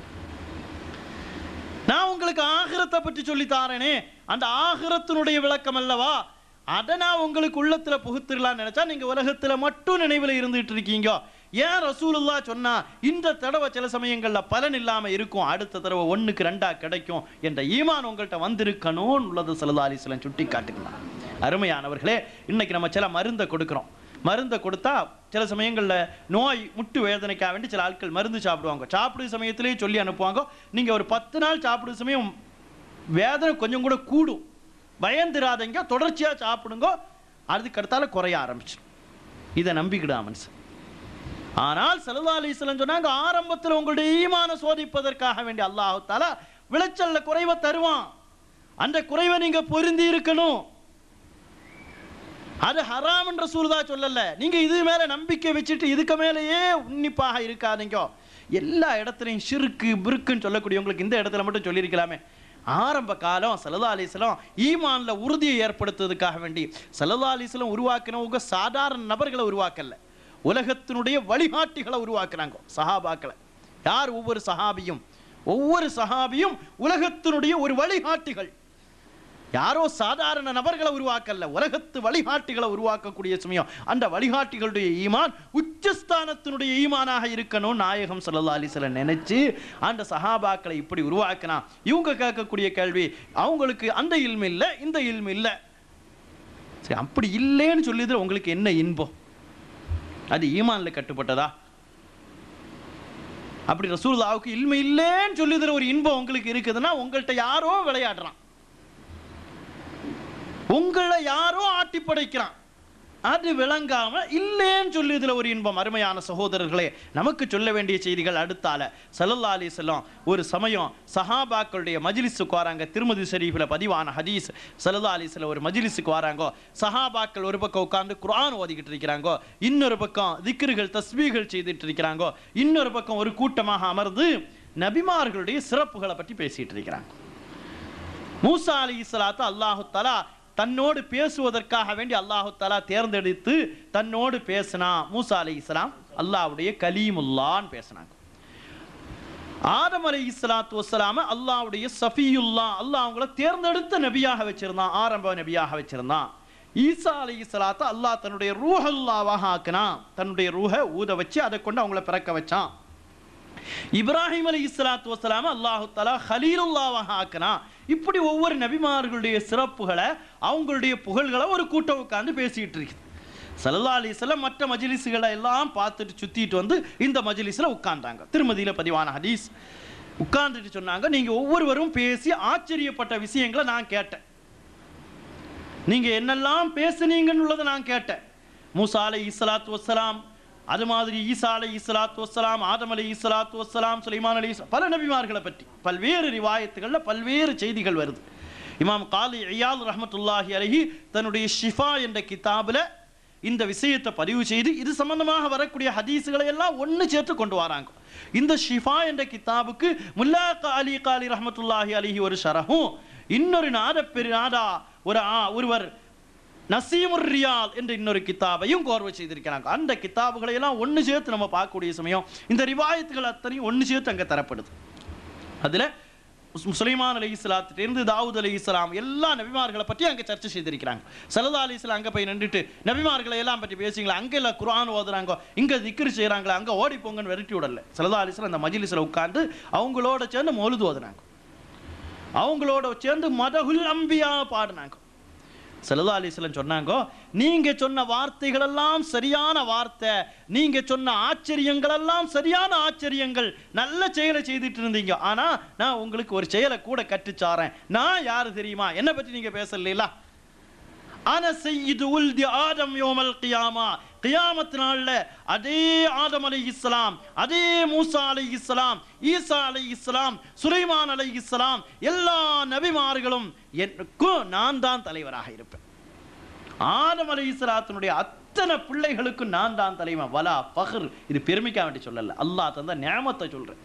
நான் உங்களுக்கு ஆகிரத்தை பற்றி சொல்லி தாரேனே அந்த ஆகிரத்தினுடைய விளக்கம் அல்லவா அதை நான் உங்களுக்கு உள்ளத்துல புகுத்திடலாம்னு நினைச்சா நீங்க உலகத்துல மட்டும் நினைவில் இருந்துட்டு இருக்கீங்க ஏன் ரசூலுல்லா சொன்னா இந்த தடவை சில சமயங்கள்ல பலன் இல்லாம இருக்கும் அடுத்த தடவை ஒண்ணுக்கு ரெண்டா கிடைக்கும் என்ற ஈமான் உங்கள்கிட்ட வந்திருக்கணும் உள்ளது சல்லா அலிஸ்லாம் சுட்டி காட்டுகிறான் அருமையானவர்களே இன்னைக்கு நம்ம சில மருந்தை கொடுக்குறோம் மருந்தை கொடுத்தா சில சமயங்கள்ல நோய் முட்டு வேதனைக்காக வேண்டி சில ஆட்கள் மருந்து சாப்பிடுவாங்க சாப்பிடு சமயத்திலேயே சொல்லி அனுப்புவாங்க நீங்க ஒரு பத்து நாள் சாப்பிடு சமயம் வேதனை கொஞ்சம் கூட கூடும் பயந்துராதீங்க தொடர்ச்சியா சாப்பிடுங்க அதுக்கு அடுத்தால குறைய ஆரம்பிச்சு இதை நம்பிக்கிடா மனுஷன் ஆனால் சல்லா அலிஸ்லாம் சொன்னாங்க ஆரம்பத்தில் உங்களுடைய ஈமான சோதிப்பதற்காக வேண்டி அல்லாஹ் தாலா விளைச்சல்ல குறைவை தருவான் அந்த குறைவை நீங்க பொருந்தி இருக்கணும் அது ஹராம் என்ற சூழ்தா சொல்லல நீங்க இது மேல நம்பிக்கை வச்சுட்டு இதுக்கு மேலேயே உன்னிப்பாக இருக்காதீங்க எல்லா இடத்துலையும் ஷிருக்கு பிருக்குன்னு சொல்லக்கூடியவங்களுக்கு இந்த இடத்துல மட்டும் சொல்லியிருக்கலாமே ஆரம்ப காலம் சல்லா அலிஸ்லாம் ஈமான்ல உறுதியை ஏற்படுத்துவதற்காக வேண்டி சல்லா அலிஸ்லாம் உருவாக்கினவங்க சாதாரண நபர்களை உருவாக்கல உலகத்தினுடைய வழிகாட்டிகளை உருவாக்குறாங்க சஹாபாக்களை யார் ஒவ்வொரு சஹாபியும் ஒவ்வொரு சஹாபியும் உலகத்தினுடைய ஒரு வழிகாட்டிகள் யாரோ சாதாரண நபர்களை உருவாக்கல உலகத்து வழிகாட்டிகளை உருவாக்கக்கூடிய சமயம் அந்த வழிகாட்டிகளுடைய ஈமான் உச்சஸ்தானத்தினுடைய ஈமானாக இருக்கணும் நாயகம் ஸல்லல்லாஹு அலைஹி வஸல்லம் நினைச்சு அந்த சஹாபாக்களை இப்படி உருவாக்கினா இவங்க கேட்கக்கூடிய கேள்வி அவங்களுக்கு அந்த இல்மு இல்லை இந்த இல்மு இல்லை சரி அப்படி இல்லைன்னு சொல்லியதுல உங்களுக்கு என்ன இன்பம் அது ஈமான்ல கட்டுப்பட்டதா அப்படி ரசூலுல்லாவுக்கு இல்மு இல்லைன்னு சொல்லியதுல ஒரு இன்பம் உங்களுக்கு இருக்குதுன்னா உங்கள்கிட்ட யாரோ விளையாடுறான் உங்களை யாரோ ஆட்டி படைக்கிறான் அது விளங்காம இல்லேன்னு சொல்லி இதுல ஒரு இன்பம் அருமையான சகோதரர்களே நமக்கு சொல்ல வேண்டிய செய்திகள் அடுத்தால சல்லல்லா அலி செல்லம் ஒரு சமயம் சஹாபாக்களுடைய மஜ்லிஸுக்கு வராங்க திருமதி ஷரீஃபில் பதிவான ஹதீஸ் சல்லல்லா அலி செல்லம் ஒரு மஜ்லிஸுக்கு வராங்க சஹாபாக்கள் ஒரு பக்கம் உட்கார்ந்து குர்ஆன் ஓதிக்கிட்டு இருக்கிறாங்க இன்னொரு பக்கம் திக்ருகள் தஸ்பீகள் செய்துட்டு இருக்கிறாங்க இன்னொரு பக்கம் ஒரு கூட்டமாக அமர்ந்து நபிமார்களுடைய சிறப்புகளை பற்றி பேசிட்டு இருக்கிறாங்க மூசா அலி இஸ்லாத்து அல்லாஹு தலா தன்னோடு பேசுவதற்காக வேண்டி அல்லாஹு தலா தேர்ந்தெடுத்து தன்னோடு பேசினா மூசா அலி இஸ்லாம் அல்லாஹ்வுடைய கலீமுல்லான்னு பேசினாங்க ஆதம் அலி இஸ்லாத்து வசலாம அல்லாஹ்வுடைய சஃபியுல்லா அல்லாஹ் அவங்கள தேர்ந்தெடுத்த நபியாக வச்சிருந்தான் ஆரம்ப நபியாக வச்சிருந்தான் ஈசா அலி இஸ்லாத்தை அல்லாஹ் தன்னுடைய ரூஹல்லாவாக ஆக்கினான் தன்னுடைய ரூஹ ஊத வச்சு அதை கொண்டு அவங்கள பிறக்க வச்சான் இப்ராஹிம் அலி இஸ்லாத்து வசலாம் அல்லாஹு தலா ஹலீலுல்லாவாக ஆக்கினா இப்படி ஒவ்வொரு நபிமார்களுடைய சிறப்புகளை அவங்களுடைய புகழ்களை ஒரு கூட்டம் உட்கார்ந்து பேசிட்டு இருக்குது சல்லா அலிஸ்லாம் மற்ற மஜ்லிஸுகளை எல்லாம் பார்த்துட்டு சுத்திட்டு வந்து இந்த மஜ்லிஸில் உட்கார்ந்தாங்க திருமதியில பதிவான ஹதீஸ் உட்கார்ந்துட்டு சொன்னாங்க நீங்க ஒவ்வொருவரும் பேசி ஆச்சரியப்பட்ட விஷயங்களை நான் கேட்டேன் நீங்க என்னெல்லாம் பேசுனீங்கன்னு உள்ளதை நான் கேட்டேன் மூசா அலை இஸ்லாத்து வசலாம் அது மாதிரி ஈசா அலை இஸ்லாத்து வசலாம் ஆதம் அலை இஸ்லாத்து வசலாம் சுலைமான் அலி பல நபிமார்களை பற்றி பல்வேறு ரிவாயத்துகளில் பல்வேறு செய்திகள் வருது இமாம் காலி ஐயால் ரஹமத்துல்லாஹி அலஹி தன்னுடைய ஷிஃபா என்ற கிதாபில் இந்த விஷயத்தை பதிவு செய்து இது சம்பந்தமாக வரக்கூடிய ஹதீஸுகளை எல்லாம் ஒன்று சேர்த்து கொண்டு வராங்க இந்த ஷிஃபா என்ற கிதாபுக்கு முல்லா அலி காலி ரஹமத்துல்லாஹி அலிஹி ஒரு ஷரஹும் இன்னொரு நாத பெரு நாதா ஒரு ஆ- ஒருவர் நசீமுர் ரியால் என்ற இன்னொரு கிதாபையும் கோர்வை செய்திருக்கிறாங்க அந்த கிதாபுகளை எல்லாம் ஒன்று சேர்த்து நம்ம பார்க்கக்கூடிய சமயம் இந்த ரிவாயத்துகள் அத்தனையும் ஒன்று சேர்த்து அங்கே தரப்படுது அதில் சுலைமான் அலி இஸ்லாத்திலிருந்து தாவூத் அலி இஸ்லாம் எல்லா நபிமார்களை பற்றி அங்கே சர்ச்சை செய்திருக்கிறாங்க சல்லா அலி இஸ்லாம் அங்கே போய் நின்றுட்டு நபிமார்களை எல்லாம் பற்றி பேசிங்களா அங்கே எல்லாம் குர்ஆன் ஓதுறாங்க இங்கே திக்ரு செய்கிறாங்களா அங்கே ஓடி போங்கன்னு விரட்டி விடல சல்லா அலி இஸ்லாம் அந்த மஜ்லிஸில் உட்கார்ந்து அவங்களோட சேர்ந்து மொழுது ஓதுனாங்க அவங்களோட சேர்ந்து மதகுல் அம்பியா பாடினாங்க சல்லா அலிஸ்லம் சொன்னாங்க நீங்க சொன்ன வார்த்தைகள் எல்லாம் சரியான வார்த்தை நீங்க சொன்ன ஆச்சரியங்கள் எல்லாம் சரியான ஆச்சரியங்கள் நல்ல செயலை செய்துட்டு இருந்தீங்க ஆனா நான் உங்களுக்கு ஒரு செயலை கூட கற்றுச்சாரேன் நான் யாரு தெரியுமா என்ன பற்றி நீங்க பேசல அன செய்து உல்தி ஆதம் யோமல் கியாமா கியாமத் நாள்ல அதே ஆதம் அலை இஸ்லாம் அதே மூசா அலை இஸ்லாம் ஈசா அலை இஸ்லாம் சுலைமான் அலை இஸ்லாம் எல்லா நபிமார்களும் எனக்கும் நான் தான் தலைவராக இருப்பேன் ஆதம் அலை இஸ்லாத்தினுடைய அத்தனை பிள்ளைகளுக்கும் நான் தான் தலைவன் வலா பஹர் இது பெருமைக்காக வேண்டி சொல்லல அல்லாஹ் தந்த ஞாபகத்தை சொல்றேன்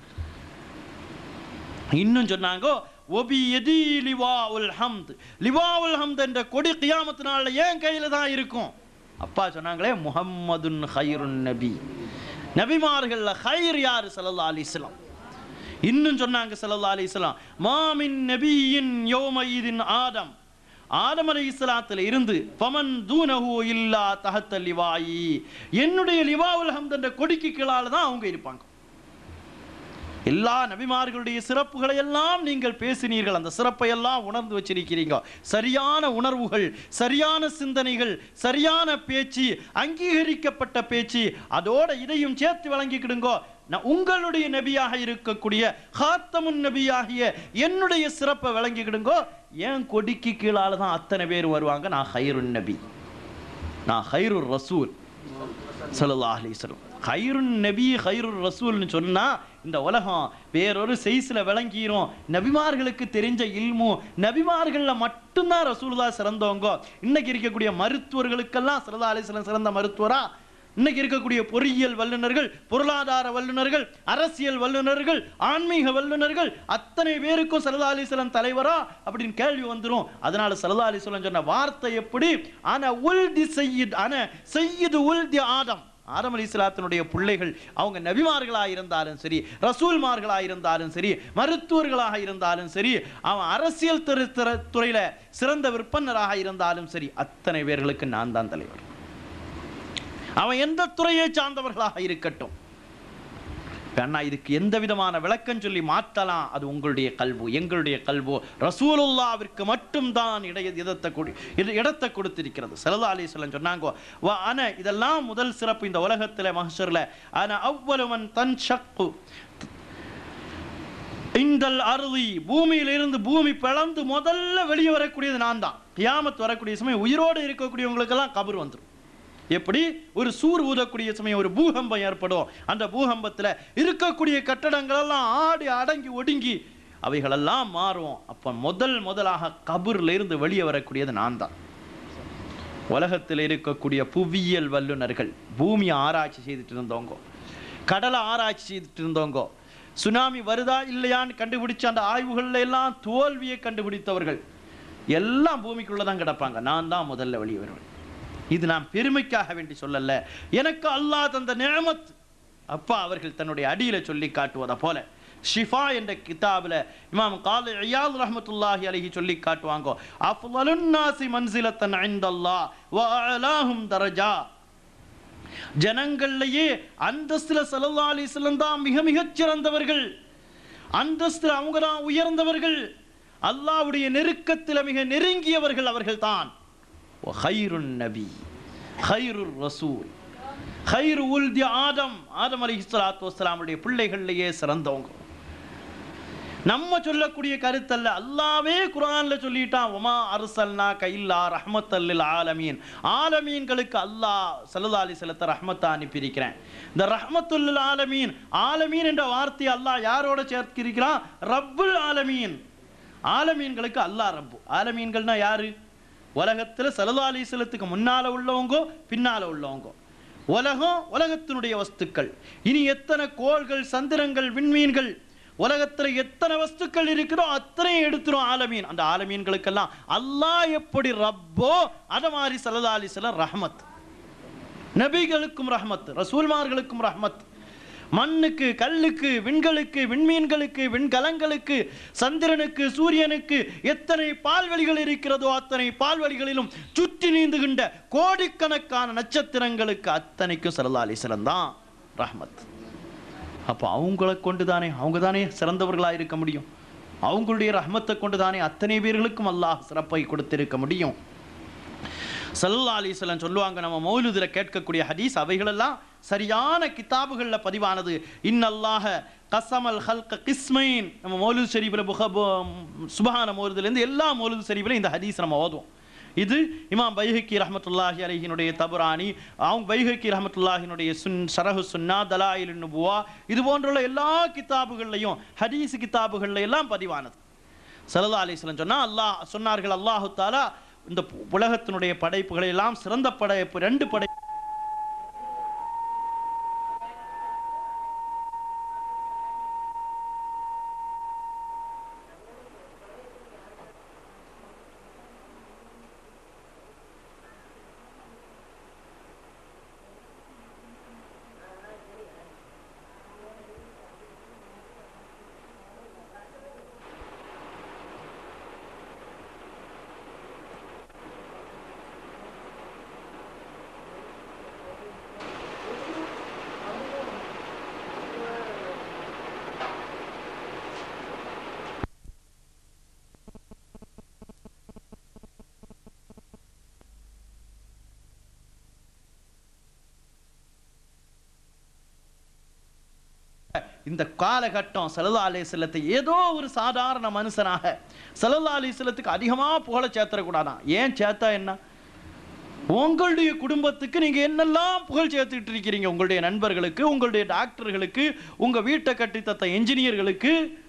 இன்னும் சொன்னாங்க ஒபி எதி லிவா உல் ஹம்த் லிவா உல் ஹம்த் என்ற கொடி கியாமத்து நாள்ல ஏன் கையில தான் இருக்கும் அப்பா சொன்னாங்களே முஹம்மதுன் ஹைருன் நபி நபிமார்கள்ல ஹைர் யாரு ஸல்லல்லாஹு அலைஹி வஸல்லம் இன்னும் சொன்னாங்க ஸல்லல்லாஹு அலைஹி வஸல்லம் மாமின் நபியின் யௌம ஈதின் ஆதம் ஆதம் அலை இஸ்லாத்தில் இருந்து பமன் தூனஹு இல்லா தஹத்த லிவாயி என்னுடைய லிவாவுல் ஹம்த் என்ற கொடிக்கு கீழால தான் அவங்க இருப்பாங்க எல்லா நபிமார்களுடைய சிறப்புகளை எல்லாம் நீங்கள் பேசினீர்கள் அந்த சிறப்பை எல்லாம் உணர்ந்து வச்சிருக்கிறீங்க சரியான உணர்வுகள் சரியான சிந்தனைகள் சரியான பேச்சு அங்கீகரிக்கப்பட்ட பேச்சு அதோட இதையும் சேர்த்து வழங்கிக்கிடுங்கோ நான் உங்களுடைய நபியாக இருக்கக்கூடிய ஹாத்தமுன் நபியாகிய என்னுடைய சிறப்பை விளங்கிக்கிடுங்கோ ஏன் கொடிக்கு கீழால தான் அத்தனை பேர் வருவாங்க நான் ஹைருன் நபி நான் ஹைருர் ரசூல் ஸல்லல்லாஹு அலைஹி வஸல்லம் ஹைருன் நபி ஹைருர் ரசூல்னு சொன்னா இந்த உலகம் வேறொரு செய்ஸில் விளங்கிரும் நபிமார்களுக்கு தெரிஞ்ச இல்மு நபிமார்களில் மட்டும்தான் ரசூலுல்லா சிறந்தவங்க இன்னைக்கு இருக்கக்கூடிய மருத்துவர்களுக்கெல்லாம் ஸல்லல்லாஹு அலைஹி வஸல்லம் சிறந்த மருத்துவரா இன்னைக்கு இருக்கக்கூடிய பொறியியல் வல்லுநர்கள் பொருளாதார வல்லுநர்கள் அரசியல் வல்லுநர்கள் ஆன்மீக வல்லுநர்கள் அத்தனை பேருக்கும் சல்லா அலிஸ்லாம் தலைவரா அப்படின்னு கேள்வி வந்துரும் அதனால சல்லா அலிஸ்லாம் சொன்ன வார்த்தை எப்படி ஆன உல்தி செய்யித் ஆன செய்யிது உல்தி ஆதம் ஆதம் அலி இஸ்லாத்தினுடைய பிள்ளைகள் அவங்க நபிமார்களாக இருந்தாலும் சரி ரசூல்மார்களாக இருந்தாலும் சரி மருத்துவர்களாக இருந்தாலும் சரி அவன் அரசியல் துறை துறை- துறையில சிறந்த விற்பனராக இருந்தாலும் சரி அத்தனை பேர்களுக்கு நான் தான் தலைவர் அவன் எந்த துறையை சார்ந்தவர்களாக இருக்கட்டும் அண்ணா இதுக்கு எந்த விதமான விளக்கம் சொல்லி மாற்றலாம் அது உங்களுடைய கல்வு எங்களுடைய கல்வோ ரசூலுல்லாவிற்கு மட்டும்தான் இடைய இதத்தை கொடு இது இடத்தை கொடுத்திருக்கிறது சல்லா அலிஸ்லாம் சொன்னாங்க வா அன இதெல்லாம் முதல் சிறப்பு இந்த உலகத்தில் மகசூரில் அன அவ்வளவன் தன் ஷக்கு இந்தல் அருதி பூமியிலிருந்து பூமி பிளந்து முதல்ல வெளியே வரக்கூடியது நான் தான் கியாமத் வரக்கூடிய சமயம் உயிரோடு இருக்கக்கூடியவங்களுக்கெல்லாம் கபர் வந்துடும் எப்படி ஒரு சூர் ஊதக்கூடிய சமயம் ஒரு பூகம்பம் ஏற்படும் அந்த பூகம்பத்தில் இருக்கக்கூடிய கட்டடங்கள் எல்லாம் ஆடி அடங்கி ஒடுங்கி அவைகளெல்லாம் மாறும் அப்போ முதல் முதலாக கபூர்ல இருந்து வெளியே வரக்கூடியது நான் தான் உலகத்தில் இருக்கக்கூடிய புவியியல் வல்லுநர்கள் பூமியை ஆராய்ச்சி செய்துட்டு இருந்தவங்க கடலை ஆராய்ச்சி செய்துட்டு இருந்தவங்க சுனாமி வருதா இல்லையான்னு கண்டுபிடிச்ச அந்த ஆய்வுகள்ல எல்லாம் தோல்வியை கண்டுபிடித்தவர்கள் எல்லாம் பூமிக்குள்ள தான் கிடப்பாங்க நான் தான் முதல்ல வெளியே வருவேன் இது நான் பெருமைக்காக வேண்டி சொல்லல எனக்கு அல்லாஹ் தந்த நியமத் அப்பா அவர்கள் தன்னுடைய அடியில சொல்லி காட்டுவதை போல ஷிஃபா என்ற கிதாபில் இமாம் கால ஐயால் ரஹ்மத்துல்லாஹி அலைஹி சொல்லி காட்டுவாங்க அஃலலுன் நாசி மன்சிலத்தன் இந்தல்லாஹ் வ அலாஹும் தரஜா ஜனங்கள்லயே அந்தஸ்துல ஸல்லல்லாஹு அலைஹி வஸல்லம் தான் மிக மிகச் சிறந்தவர்கள் அந்தஸ்துல அவங்க தான் உயர்ந்தவர்கள் அல்லாஹ்வுடைய நெருக்கத்தில் மிக நெருங்கியவர்கள் அவர்கள் தான் ஹைருன் நபி ஹைருர் ரசூல் ஹைரு உல்தி ஆதம் ஆதம் அலி இஸ்லாத்து வஸ்லாமுடைய பிள்ளைகள்லையே சிறந்தவங்க நம்ம சொல்லக்கூடிய கருத்தல்ல அல்லாவே குர்ஆன்ல சொல்லிட்டான் உமா அர்சல்னா கைல்லா ரஹ்மத்தல்லில் ஆலமீன் ஆலமீன்களுக்கு அல்லாஹ் சல்லா அலி சலத்தை ரஹ்மத்தா அனுப்பியிருக்கிறேன் இந்த ரஹ்மத்துல்லில் ஆலமீன் ஆலமீன் என்ற வார்த்தையை அல்லாஹ் யாரோட சேர்த்திருக்கிறான் ரப்புல் ஆலமீன் ஆலமீன்களுக்கு அல்லாஹ் ரப்பு ஆலமீன்கள்னா யாரு உலகத்துல சல்லா அலி சலத்துக்கு முன்னால உள்ளவங்க பின்னால உள்ளவங்க உலகம் உலகத்தினுடைய வஸ்துக்கள் இனி எத்தனை கோள்கள் சந்திரங்கள் விண்மீன்கள் உலகத்துல எத்தனை வஸ்துக்கள் இருக்குதோ அத்தனையும் எடுத்துரும் ஆலமீன் அந்த ஆலமீன்களுக்கெல்லாம் அல்லாஹ் எப்படி ரப்போ அத மாதிரி சல்லா அலிஸ்லாம் ரஹ்மத் நபிகளுக்கும் ரஹ்மத் ரசூல்மார்களுக்கும் ரஹ்மத் மண்ணுக்கு கல்லுக்கு விண்களுக்கு விண்மீன்களுக்கு விண்கலங்களுக்கு சந்திரனுக்கு சூரியனுக்கு எத்தனை பால்வெளிகள் இருக்கிறதோ அத்தனை பால்வெளிகளிலும் சுற்றி நீந்துகின்ற கோடிக்கணக்கான நட்சத்திரங்களுக்கு அத்தனைக்கும் சல்லா அலிஸ்லாம் தான் ரஹ்மத் அப்போ அவங்கள கொண்டு தானே அவங்க தானே சிறந்தவர்களாக இருக்க முடியும் அவங்களுடைய ரஹ்மத்தை கொண்டு தானே அத்தனை பேர்களுக்கும் அல்லாஹ் சிறப்பை கொடுத்திருக்க முடியும் சல்லா அலிஸ்லாம் சொல்லுவாங்க நம்ம மௌலுதில் கேட்கக்கூடிய ஹதீஸ் அவைகளெல்லாம் சரியான கிதாபுகளில் பதிவானது இன்னல்லாஹ கசமல் ஹல்க கிஸ்மைன் நம்ம மௌலுது ஷரீஃபில் புக சுபஹான மௌலுதுலேருந்து எல்லா மௌலுது ஷரீஃபில் இந்த ஹதீஸ் நம்ம ஓதுவோம் இது இமாம் பைஹக்கி ரஹமத்துல்லாஹி அலைஹினுடைய தபுரானி அவங்க பைஹக்கி ரஹமத்துல்லாஹினுடைய சுன் சரஹு சுன்னா தலாயில் நுபுவா இது போன்றுள்ள எல்லா கிதாபுகள்லையும் ஹதீஸ் கிதாபுகள்ல எல்லாம் பதிவானது சல்லா அலிஸ்லம் சொன்னா அல்லாஹ் சொன்னார்கள் அல்லாஹு தாலா இந்த உலகத்தினுடைய படைப்புகளை எல்லாம் சிறந்த படைப்பு ரெண்டு படை இந்த காலகட்டம் சல்லா அலிஸ்லத்தை ஏதோ ஒரு சாதாரண மனுஷனாக சல்லா அலிஸ்லத்துக்கு அதிகமாக புகழ சேர்த்துடக்கூடாதான் ஏன் சேர்த்தா என்ன உங்களுடைய குடும்பத்துக்கு நீங்க என்னெல்லாம் புகழ் சேர்த்துட்டு இருக்கிறீங்க உங்களுடைய நண்பர்களுக்கு உங்களுடைய டாக்டர்களுக்கு உங்க வீட்டை கட்டித்தத்த என்ஜினியர்களுக்கு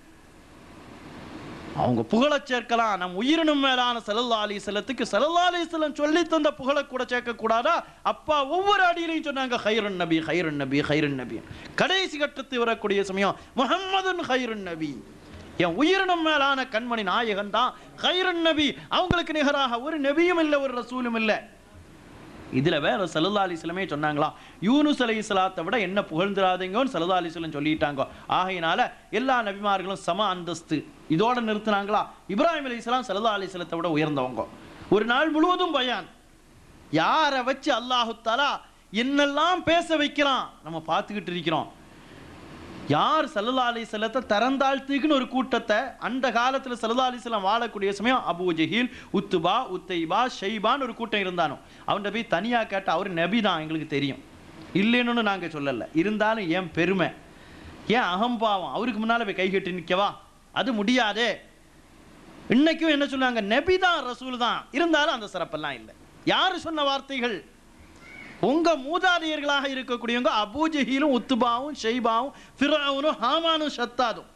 அவங்க புகழச் சேர்க்கலாம் நம் உயிரினும் மேலான சல்லல்லா அலி செல்லத்துக்கு சல்லல்லா அலி செல்லம் சொல்லி தந்த புகழை கூட சேர்க்க கூடாதா அப்பா ஒவ்வொரு அடியிலையும் சொன்னாங்க ஹைரன் நபி ஹைரன் நபி ஹைரன் நபி கடைசி கட்டத்து வரக்கூடிய சமயம் முஹம்மதுன் ஹைரன் நபி என் உயிரினும் மேலான கண்மணி நாயகன் தான் ஹைரன் நபி அவங்களுக்கு நிகராக ஒரு நபியும் இல்லை ஒரு ரசூலும் இல்லை இதுல வேற சல்லா அலிஸ்லமே சொன்னாங்களா யூனுஸ் அலை இஸ்லாத்தை விட என்ன புகழ்ந்துராதீங்கன்னு சல்லா அலிஸ்லம் சொல்லிட்டாங்க ஆகையினால எல்லா நபிமார்களும் சம அந்தஸ்து இதோட நிறுத்தினாங்களா இப்ராஹிம் அலி இஸ்லாம் சல்லா அலிஸ்லத்தை விட உயர்ந்தவங்க ஒரு நாள் முழுவதும் பயான் யாரை வச்சு அல்லாஹு தாலா என்னெல்லாம் பேச வைக்கிறான் நம்ம பார்த்துக்கிட்டு இருக்கிறோம் யார் சல்லல்லா அலி செல்லத்தை திறந்தாழ்த்துக்குன்னு ஒரு கூட்டத்தை அந்த காலத்தில் சல்லல்லா அலி செல்லம் வாழக்கூடிய சமயம் அபு ஜஹீல் உத்துபா உத்தைபா ஷைபான்னு ஒரு கூட்டம் இருந்தானோ அவன்கிட்ட போய் தனியாக கேட்ட அவர் நபி தான் எங்களுக்கு தெரியும் இல்லைன்னு நாங்கள் சொல்லலை இருந்தாலும் ஏன் பெருமை ஏன் அகம்பாவம் அவருக்கு முன்னால் போய் கை கட்டி நிற்கவா அது முடியாதே இன்னைக்கும் என்ன சொல்லுவாங்க நபி தான் ரசூல் தான் இருந்தாலும் அந்த சிறப்பெல்லாம் இல்லை யார் சொன்ன வார்த்தைகள் உங்க மூதாதையர்களாக இருக்கக்கூடியவங்க அபூஜஹீலும் உத்துபாவும் ஷெய்பாவும் ஃபிரௌனும் ஹாமானும் ஷத்தாதும்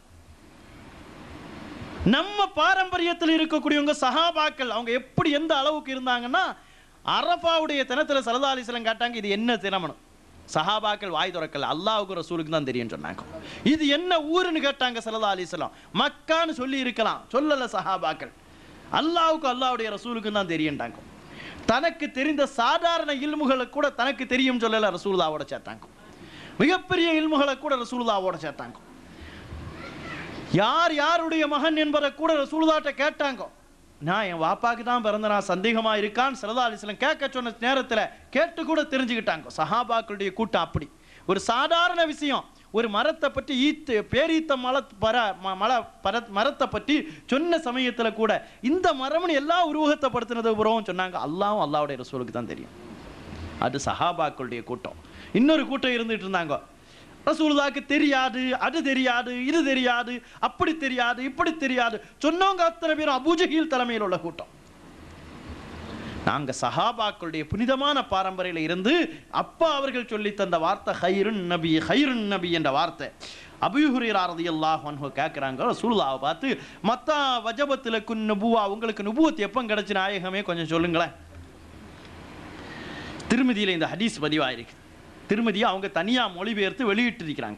நம்ம பாரம்பரியத்தில் இருக்கக்கூடியவங்க சஹாபாக்கள் அவங்க எப்படி எந்த அளவுக்கு இருந்தாங்கன்னா அரபாவுடைய தினத்துல சல்லா அலிஸ்லம் காட்டாங்க இது என்ன தினமனு சஹாபாக்கள் வாய் திறக்கல அல்லாஹ்வுக்கு ரசூலுக்கு தான் தெரியும் சொன்னாங்க இது என்ன ஊருன்னு கேட்டாங்க சல்லா அலிஸ்லாம் மக்கான்னு சொல்லி இருக்கலாம் சொல்லல சஹாபாக்கள் அல்லாஹ்வுக்கு அல்லாஹ்வுடைய ரசூலுக்கு தான் தெரியும்ட்டாங்க தனக்கு தெரிந்த சாதாரண இல்முகளை கூட தனக்கு தெரியும் சொல்லல ரசூலுல்லாவோட சேர்த்தாங்க மிகப்பெரிய இல்முகளை கூட ரசூலுல்லாவோட சேர்த்தாங்க யார் யாருடைய மகன் என்பதை கூட ரசூலுல்லாட்ட கேட்டாங்க நான் என் வாப்பாக்கு தான் பிறந்த நான் சந்தேகமா இருக்கான்னு சரதா அலிஸ்லம் கேட்க சொன்ன நேரத்தில் கேட்டு கூட தெரிஞ்சுக்கிட்டாங்க சஹாபாக்களுடைய கூட்டம் அப்படி ஒரு சாதாரண விஷயம் ஒரு மரத்தை பற்றி ஈத்து பேரீத்த மல பர ம- மல பர மரத்தை பற்றி சொன்ன சமயத்தில் கூட இந்த மரம்னு எல்லா உருவகத்தைப்படுத்தினது புறவும் சொன்னாங்க அல்லாவும் அல்லாவுடைய ரசூலுக்கு தான் தெரியும் அது சஹாபாக்களுடைய கூட்டம் இன்னொரு கூட்டம் இருந்துட்டு இருந்தாங்க ரசூலுல்லாக்கு தெரியாது அது தெரியாது இது தெரியாது அப்படி தெரியாது இப்படி தெரியாது சொன்னவங்க அத்தனை பேரும் அபூஜஹீல் தலைமையில் உள்ள கூட்டம் நாங்க சஹாபாக்களுடைய புனிதமான பாரம்பரையில இருந்து அப்பா அவர்கள் சொல்லி தந்த வார்த்தை ஹைருன் நபி ஹைருன் நபி என்ற வார்த்தை அபிஹுரீரா ரலியல்லாஹு அன்ஹு கேட்குறாங்க ரசூலுல்லாவை பார்த்து மத்தா வஜபத்தில் குன் நபுவா உங்களுக்கு நுபுவத் எப்போ கிடைச்சு நாயகமே கொஞ்சம் சொல்லுங்களேன் திருமதியில் இந்த ஹதீஸ் பதிவாயிருக்கு திருமதியை அவங்க தனியாக மொழிபெயர்த்து வெளியிட்டு இருக்கிறாங்க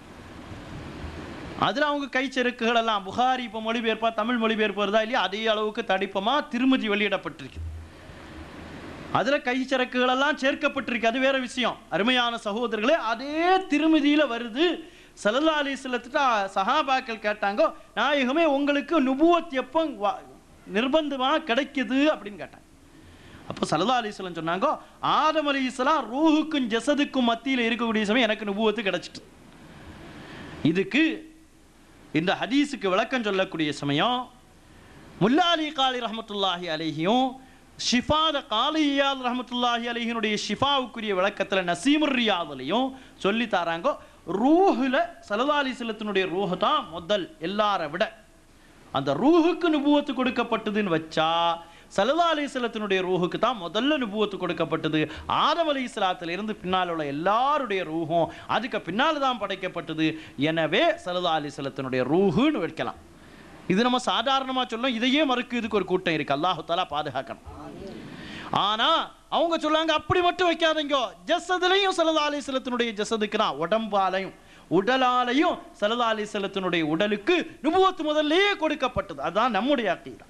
அதில் அவங்க கைச்செருக்குகள் எல்லாம் புகாரி இப்போ மொழிபெயர்ப்பா தமிழ் மொழிபெயர்ப்பு வருதா இல்லையா அதே அளவுக்கு தடிப்பமா திருமதி வெளியிடப்பட்டிருக்கு அதில் கைச்சரக்குகள் எல்லாம் சேர்க்கப்பட்டிருக்கு அது வேற விஷயம் அருமையான சகோதரர்களே அதே திருமதியில் வருது சல்லல்லா அலிஸ்லத்துட்டு சஹாபாக்கள் கேட்டாங்க நாயகமே உங்களுக்கு நுபுவத் எப்போ வா- நிர்பந்தமா கிடைக்குது அப்படின்னு கேட்டாங்க அப்போ சல்லா அலிஸ்லம் சொன்னாங்க ஆதம் அலி இஸ்லாம் ரூஹுக்கும் ஜசதுக்கும் மத்தியில் இருக்கக்கூடிய சமயம் எனக்கு நுபுவத்து கிடைச்சிட்டு இதுக்கு இந்த ஹதீஸுக்கு விளக்கம் சொல்லக்கூடிய சமயம் முல்லா அலி காலி ரஹமத்துல்லாஹி அலைஹியும் ஷிஃபாத காலியால் ரஹமத்துல்லாஹி அலைஹினுடைய ஷிஃபாவுக்குரிய விளக்கத்தில் நசீமுர் ரியாதுலையும் சொல்லி தராங்க ரூஹுல சல்லா அலிஸ்லத்தினுடைய ரூஹு தான் முதல் எல்லாரை விட அந்த ரூஹுக்கு நுபுவத்து கொடுக்கப்பட்டதுன்னு வச்சா சல்லா அலிஸ்லத்தினுடைய ரூஹுக்கு தான் முதல்ல நுபுவத்து கொடுக்கப்பட்டது ஆதம் அலி இருந்து பின்னால் உள்ள எல்லாருடைய ரூஹும் அதுக்கு பின்னால் தான் படைக்கப்பட்டது எனவே சல்லா அலிஸ்லத்தினுடைய ரூஹுன்னு வைக்கலாம் இது நம்ம சாதாரணமாக சொல்லணும் இதையே மறுக்கு இதுக்கு ஒரு கூட்டம் இருக்கு அல்லாஹு தாலா பாதுகாக்கணும் ஆனா அவங்க சொல்றாங்க அப்படி மட்டும் வைக்காதீங்க ஜசதுலையும் சல்லா அலிஸ்லத்தினுடைய ஜசதுக்கு தான் உடம்பாலையும் உடலாலையும் சல்லா அலிஸ்லத்தினுடைய உடலுக்கு நுபுவத்து முதல்லயே கொடுக்கப்பட்டது அதுதான் நம்முடைய அக்கீதா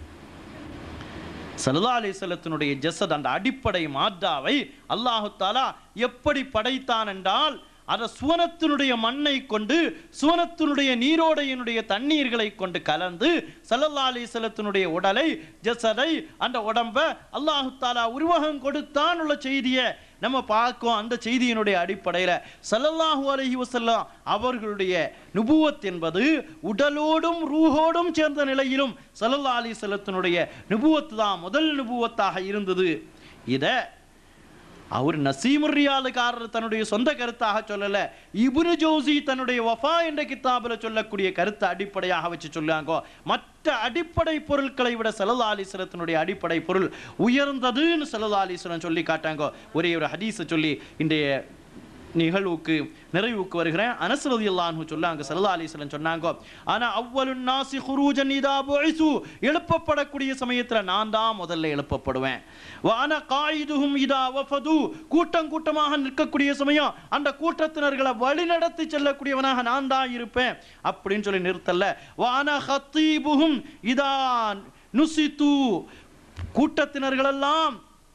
சல்லா அலிஸ்லத்தினுடைய ஜசத் அந்த அடிப்படை மாத்தாவை அல்லாஹு தாலா எப்படி படைத்தான் என்றால் அதை சுவனத்தினுடைய மண்ணை கொண்டு சுவனத்தினுடைய நீரோடையினுடைய தண்ணீர்களை கொண்டு கலந்து சல்லல்லா அலிஸ்லத்தினுடைய உடலை ஜசதை அந்த உடம்ப அல்லாஹு தாலா உருவகம் கொடுத்தான் உள்ள செய்தியை நம்ம பார்க்கோம் அந்த செய்தியினுடைய அடிப்படையில் சல்லல்லாஹு அலைஹி வஸல்லம் அவர்களுடைய நுபுவத் என்பது உடலோடும் ரூஹோடும் சேர்ந்த நிலையிலும் சல்லல்லா அலி செல்லத்தினுடைய நுபுவத்து தான் முதல் நுபுவத்தாக இருந்தது இதை அவர் நசீமுர் ரியாலுக்காரர் தன்னுடைய சொந்த கருத்தாக சொல்லல இப்னு ஜோசி தன்னுடைய வஃபா என்ற கித்தாபில் சொல்லக்கூடிய கருத்தை அடிப்படையாக வச்சு சொல்லாங்கோ மற்ற அடிப்படை பொருட்களை விட சல்லா அலிஸ்வரத்தினுடைய அடிப்படை பொருள் உயர்ந்ததுன்னு சல்லா அலிஸ்வரம் சொல்லி காட்டாங்கோ ஒரே ஒரு ஹதீஸை சொல்லி இன்றைய நிகழ்வுக்கு நிறைவுக்கு வருகிறேன் அனஸ் ரலியல்லாஹு சொன்னாங்க ஸல்லல்லாஹு அலைஹி வஸல்லம் சொன்னாங்க ஆனா அவ்வலுன் நாசி குரூஜன் இதா புஇசு எழுப்பப்படக்கூடிய சமயத்துல நான் தான் முதல்ல எழுப்பப்படுவேன் வான காயிதுஹும் இதா வஃபது கூட்டம் கூட்டமாக நிற்கக்கூடிய சமயம் அந்த கூட்டத்தினர்களை வழிநடத்தி செல்லக்கூடியவனாக நான் தான் இருப்பேன் அப்படின்னு சொல்லி நிறுத்தல வான ஹத்தீபுஹும் இதா நுசித்து கூட்டத்தினர்களெல்லாம்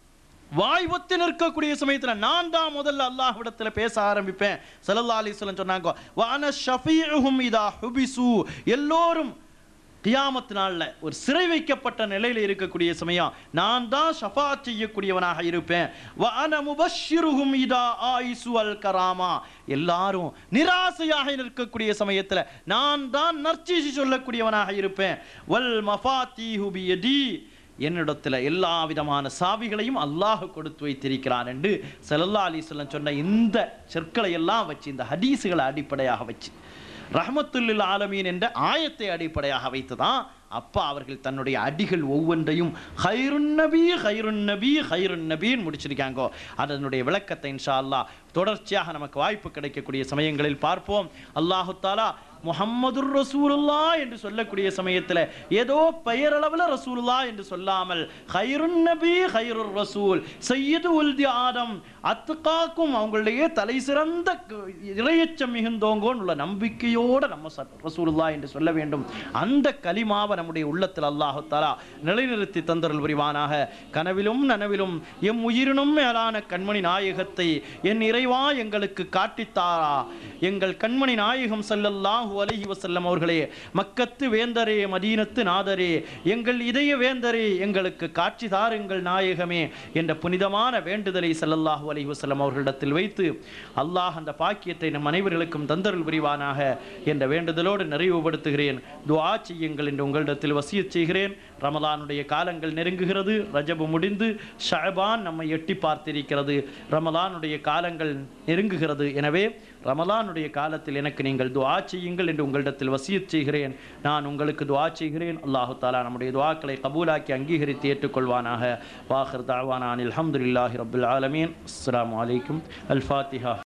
வாய் ஒத்து நிற்கக்கூடிய சமயத்துல நான் தான் முதல்ல அல்லாஹ்விடத்துல பேச ஆரம்பிப்பேன் ஸல்லல்லாஹு அலைஹி வஸல்லம் சொன்னாங்க வான ஷஃபீஉஹும் இதா ஹுபிசு எல்லோரும் கியாமத் நாள்ல ஒரு சிறை வைக்கப்பட்ட நிலையில இருக்கக்கூடிய சமயம் நான் தான் ஷஃபாத் செய்யக்கூடியவனாக இருப்பேன் வான முபஷ்ஷிருஹும் இதா ஆயிசு அல் கராமா எல்லாரும் நிராசையாக நிற்கக்கூடிய சமயத்துல நான் தான் நற்செய்தி சொல்லக்கூடியவனாக இருப்பேன் வல் மஃபாத்தீஹு பியதி என்னிடத்தில் எல்லா விதமான சாவிகளையும் அல்லாஹ் கொடுத்து வைத்திருக்கிறான் என்று சல்லல்லா அலிஸ்லம் சொன்ன இந்த சொற்களை எல்லாம் வச்சு இந்த ஹதீஸுகளை அடிப்படையாக வச்சு ரஹமத்துல்லில் ஆலமீன் என்ற ஆயத்தை அடிப்படையாக வைத்துதான் அப்பா அவர்கள் தன்னுடைய அடிகள் ஒவ்வொன்றையும் ஹைருன் நபி ஹைருன் நபி ஹைருன் நபின்னு முடிச்சிருக்காங்கோ அதனுடைய விளக்கத்தை இன்ஷா அல்லாஹ் தொடர்ச்சியாக நமக்கு வாய்ப்பு கிடைக்கக்கூடிய சமயங்களில் பார்ப்போம் அல்லாஹு தாலா முஹம்மதுர் ரசூலுல்லா என்று சொல்லக்கூடிய சமயத்தில் ஏதோ பெயரளவில் ரசூலுல்லா என்று சொல்லாமல் ஹைருன் நபி ஹைருர் ரசூல் சையது உல்தி ஆதம் அத்துக்காக்கும் அவங்களுடைய தலை சிறந்த இறையச்சம் மிகுந்தோங்கோன்னு உள்ள நம்பிக்கையோடு நம்ம ச- ரசூலுல்லா என்று சொல்ல வேண்டும் அந்த கலிமாவை நம்முடைய உள்ளத்தில் அல்லாஹு தாலா நிலைநிறுத்தி தந்தருள் புரிவானாக கனவிலும் நனவிலும் எம் உயிரினும் மேலான கண்மணி நாயகத்தை என் இறைவா எங்களுக்கு காட்டித்தாரா எங்கள் கண்மணி நாயகம் ஸல்லல்லாஹு அலைஹி வஸல்லம் அவர்களே மக்கத்து வேந்தரே மதீனத்து நாதரே எங்கள் இதய வேந்தரே எங்களுக்கு காட்சி தாருங்கள் நாயகமே என்ற புனிதமான வேண்டுதலை ஸல்லல்லாஹு அலைஹி வஸல்லம் அவர்களிடத்தில் வைத்து அல்லாஹ் அந்த பாக்கியத்தை நம் அனைவர்களுக்கும் தந்தருள் புரிவானாக என்ற வேண்டுதலோடு நிறைவுபடுத்துகிறேன் துஆ செய்யுங்கள் என்று உங்களிடத்தில் வசியச் செய்கிறேன் ரமலானுடைய காலங்கள் நெருங்குகிறது ரஜபு முடிந்து ஷஅபான் நம்மை எட்டி பார்த்திருக்கிறது ரமலானுடைய காலங்கள் நெருங்குகிறது எனவே ரமலானுடைய காலத்தில் எனக்கு நீங்கள் துஆ செய்யுங்கள் என்று உங்களிடத்தில் வசியச் செய்கிறேன் நான் உங்களுக்கு துஆ செய்கிறேன் அல்லாஹு தாலா நம்முடைய துஆக்களை கபூலாக்கி அங்கீகரித்து ஏற்றுக்கொள்வானாக வாஹிர் தாவானான் அல்ஹம்துலில்லாஹி ரப்பில் ஆலமீன் அஸ்ஸலாமு அலைக்கும் அல் ஃபாத்திஹா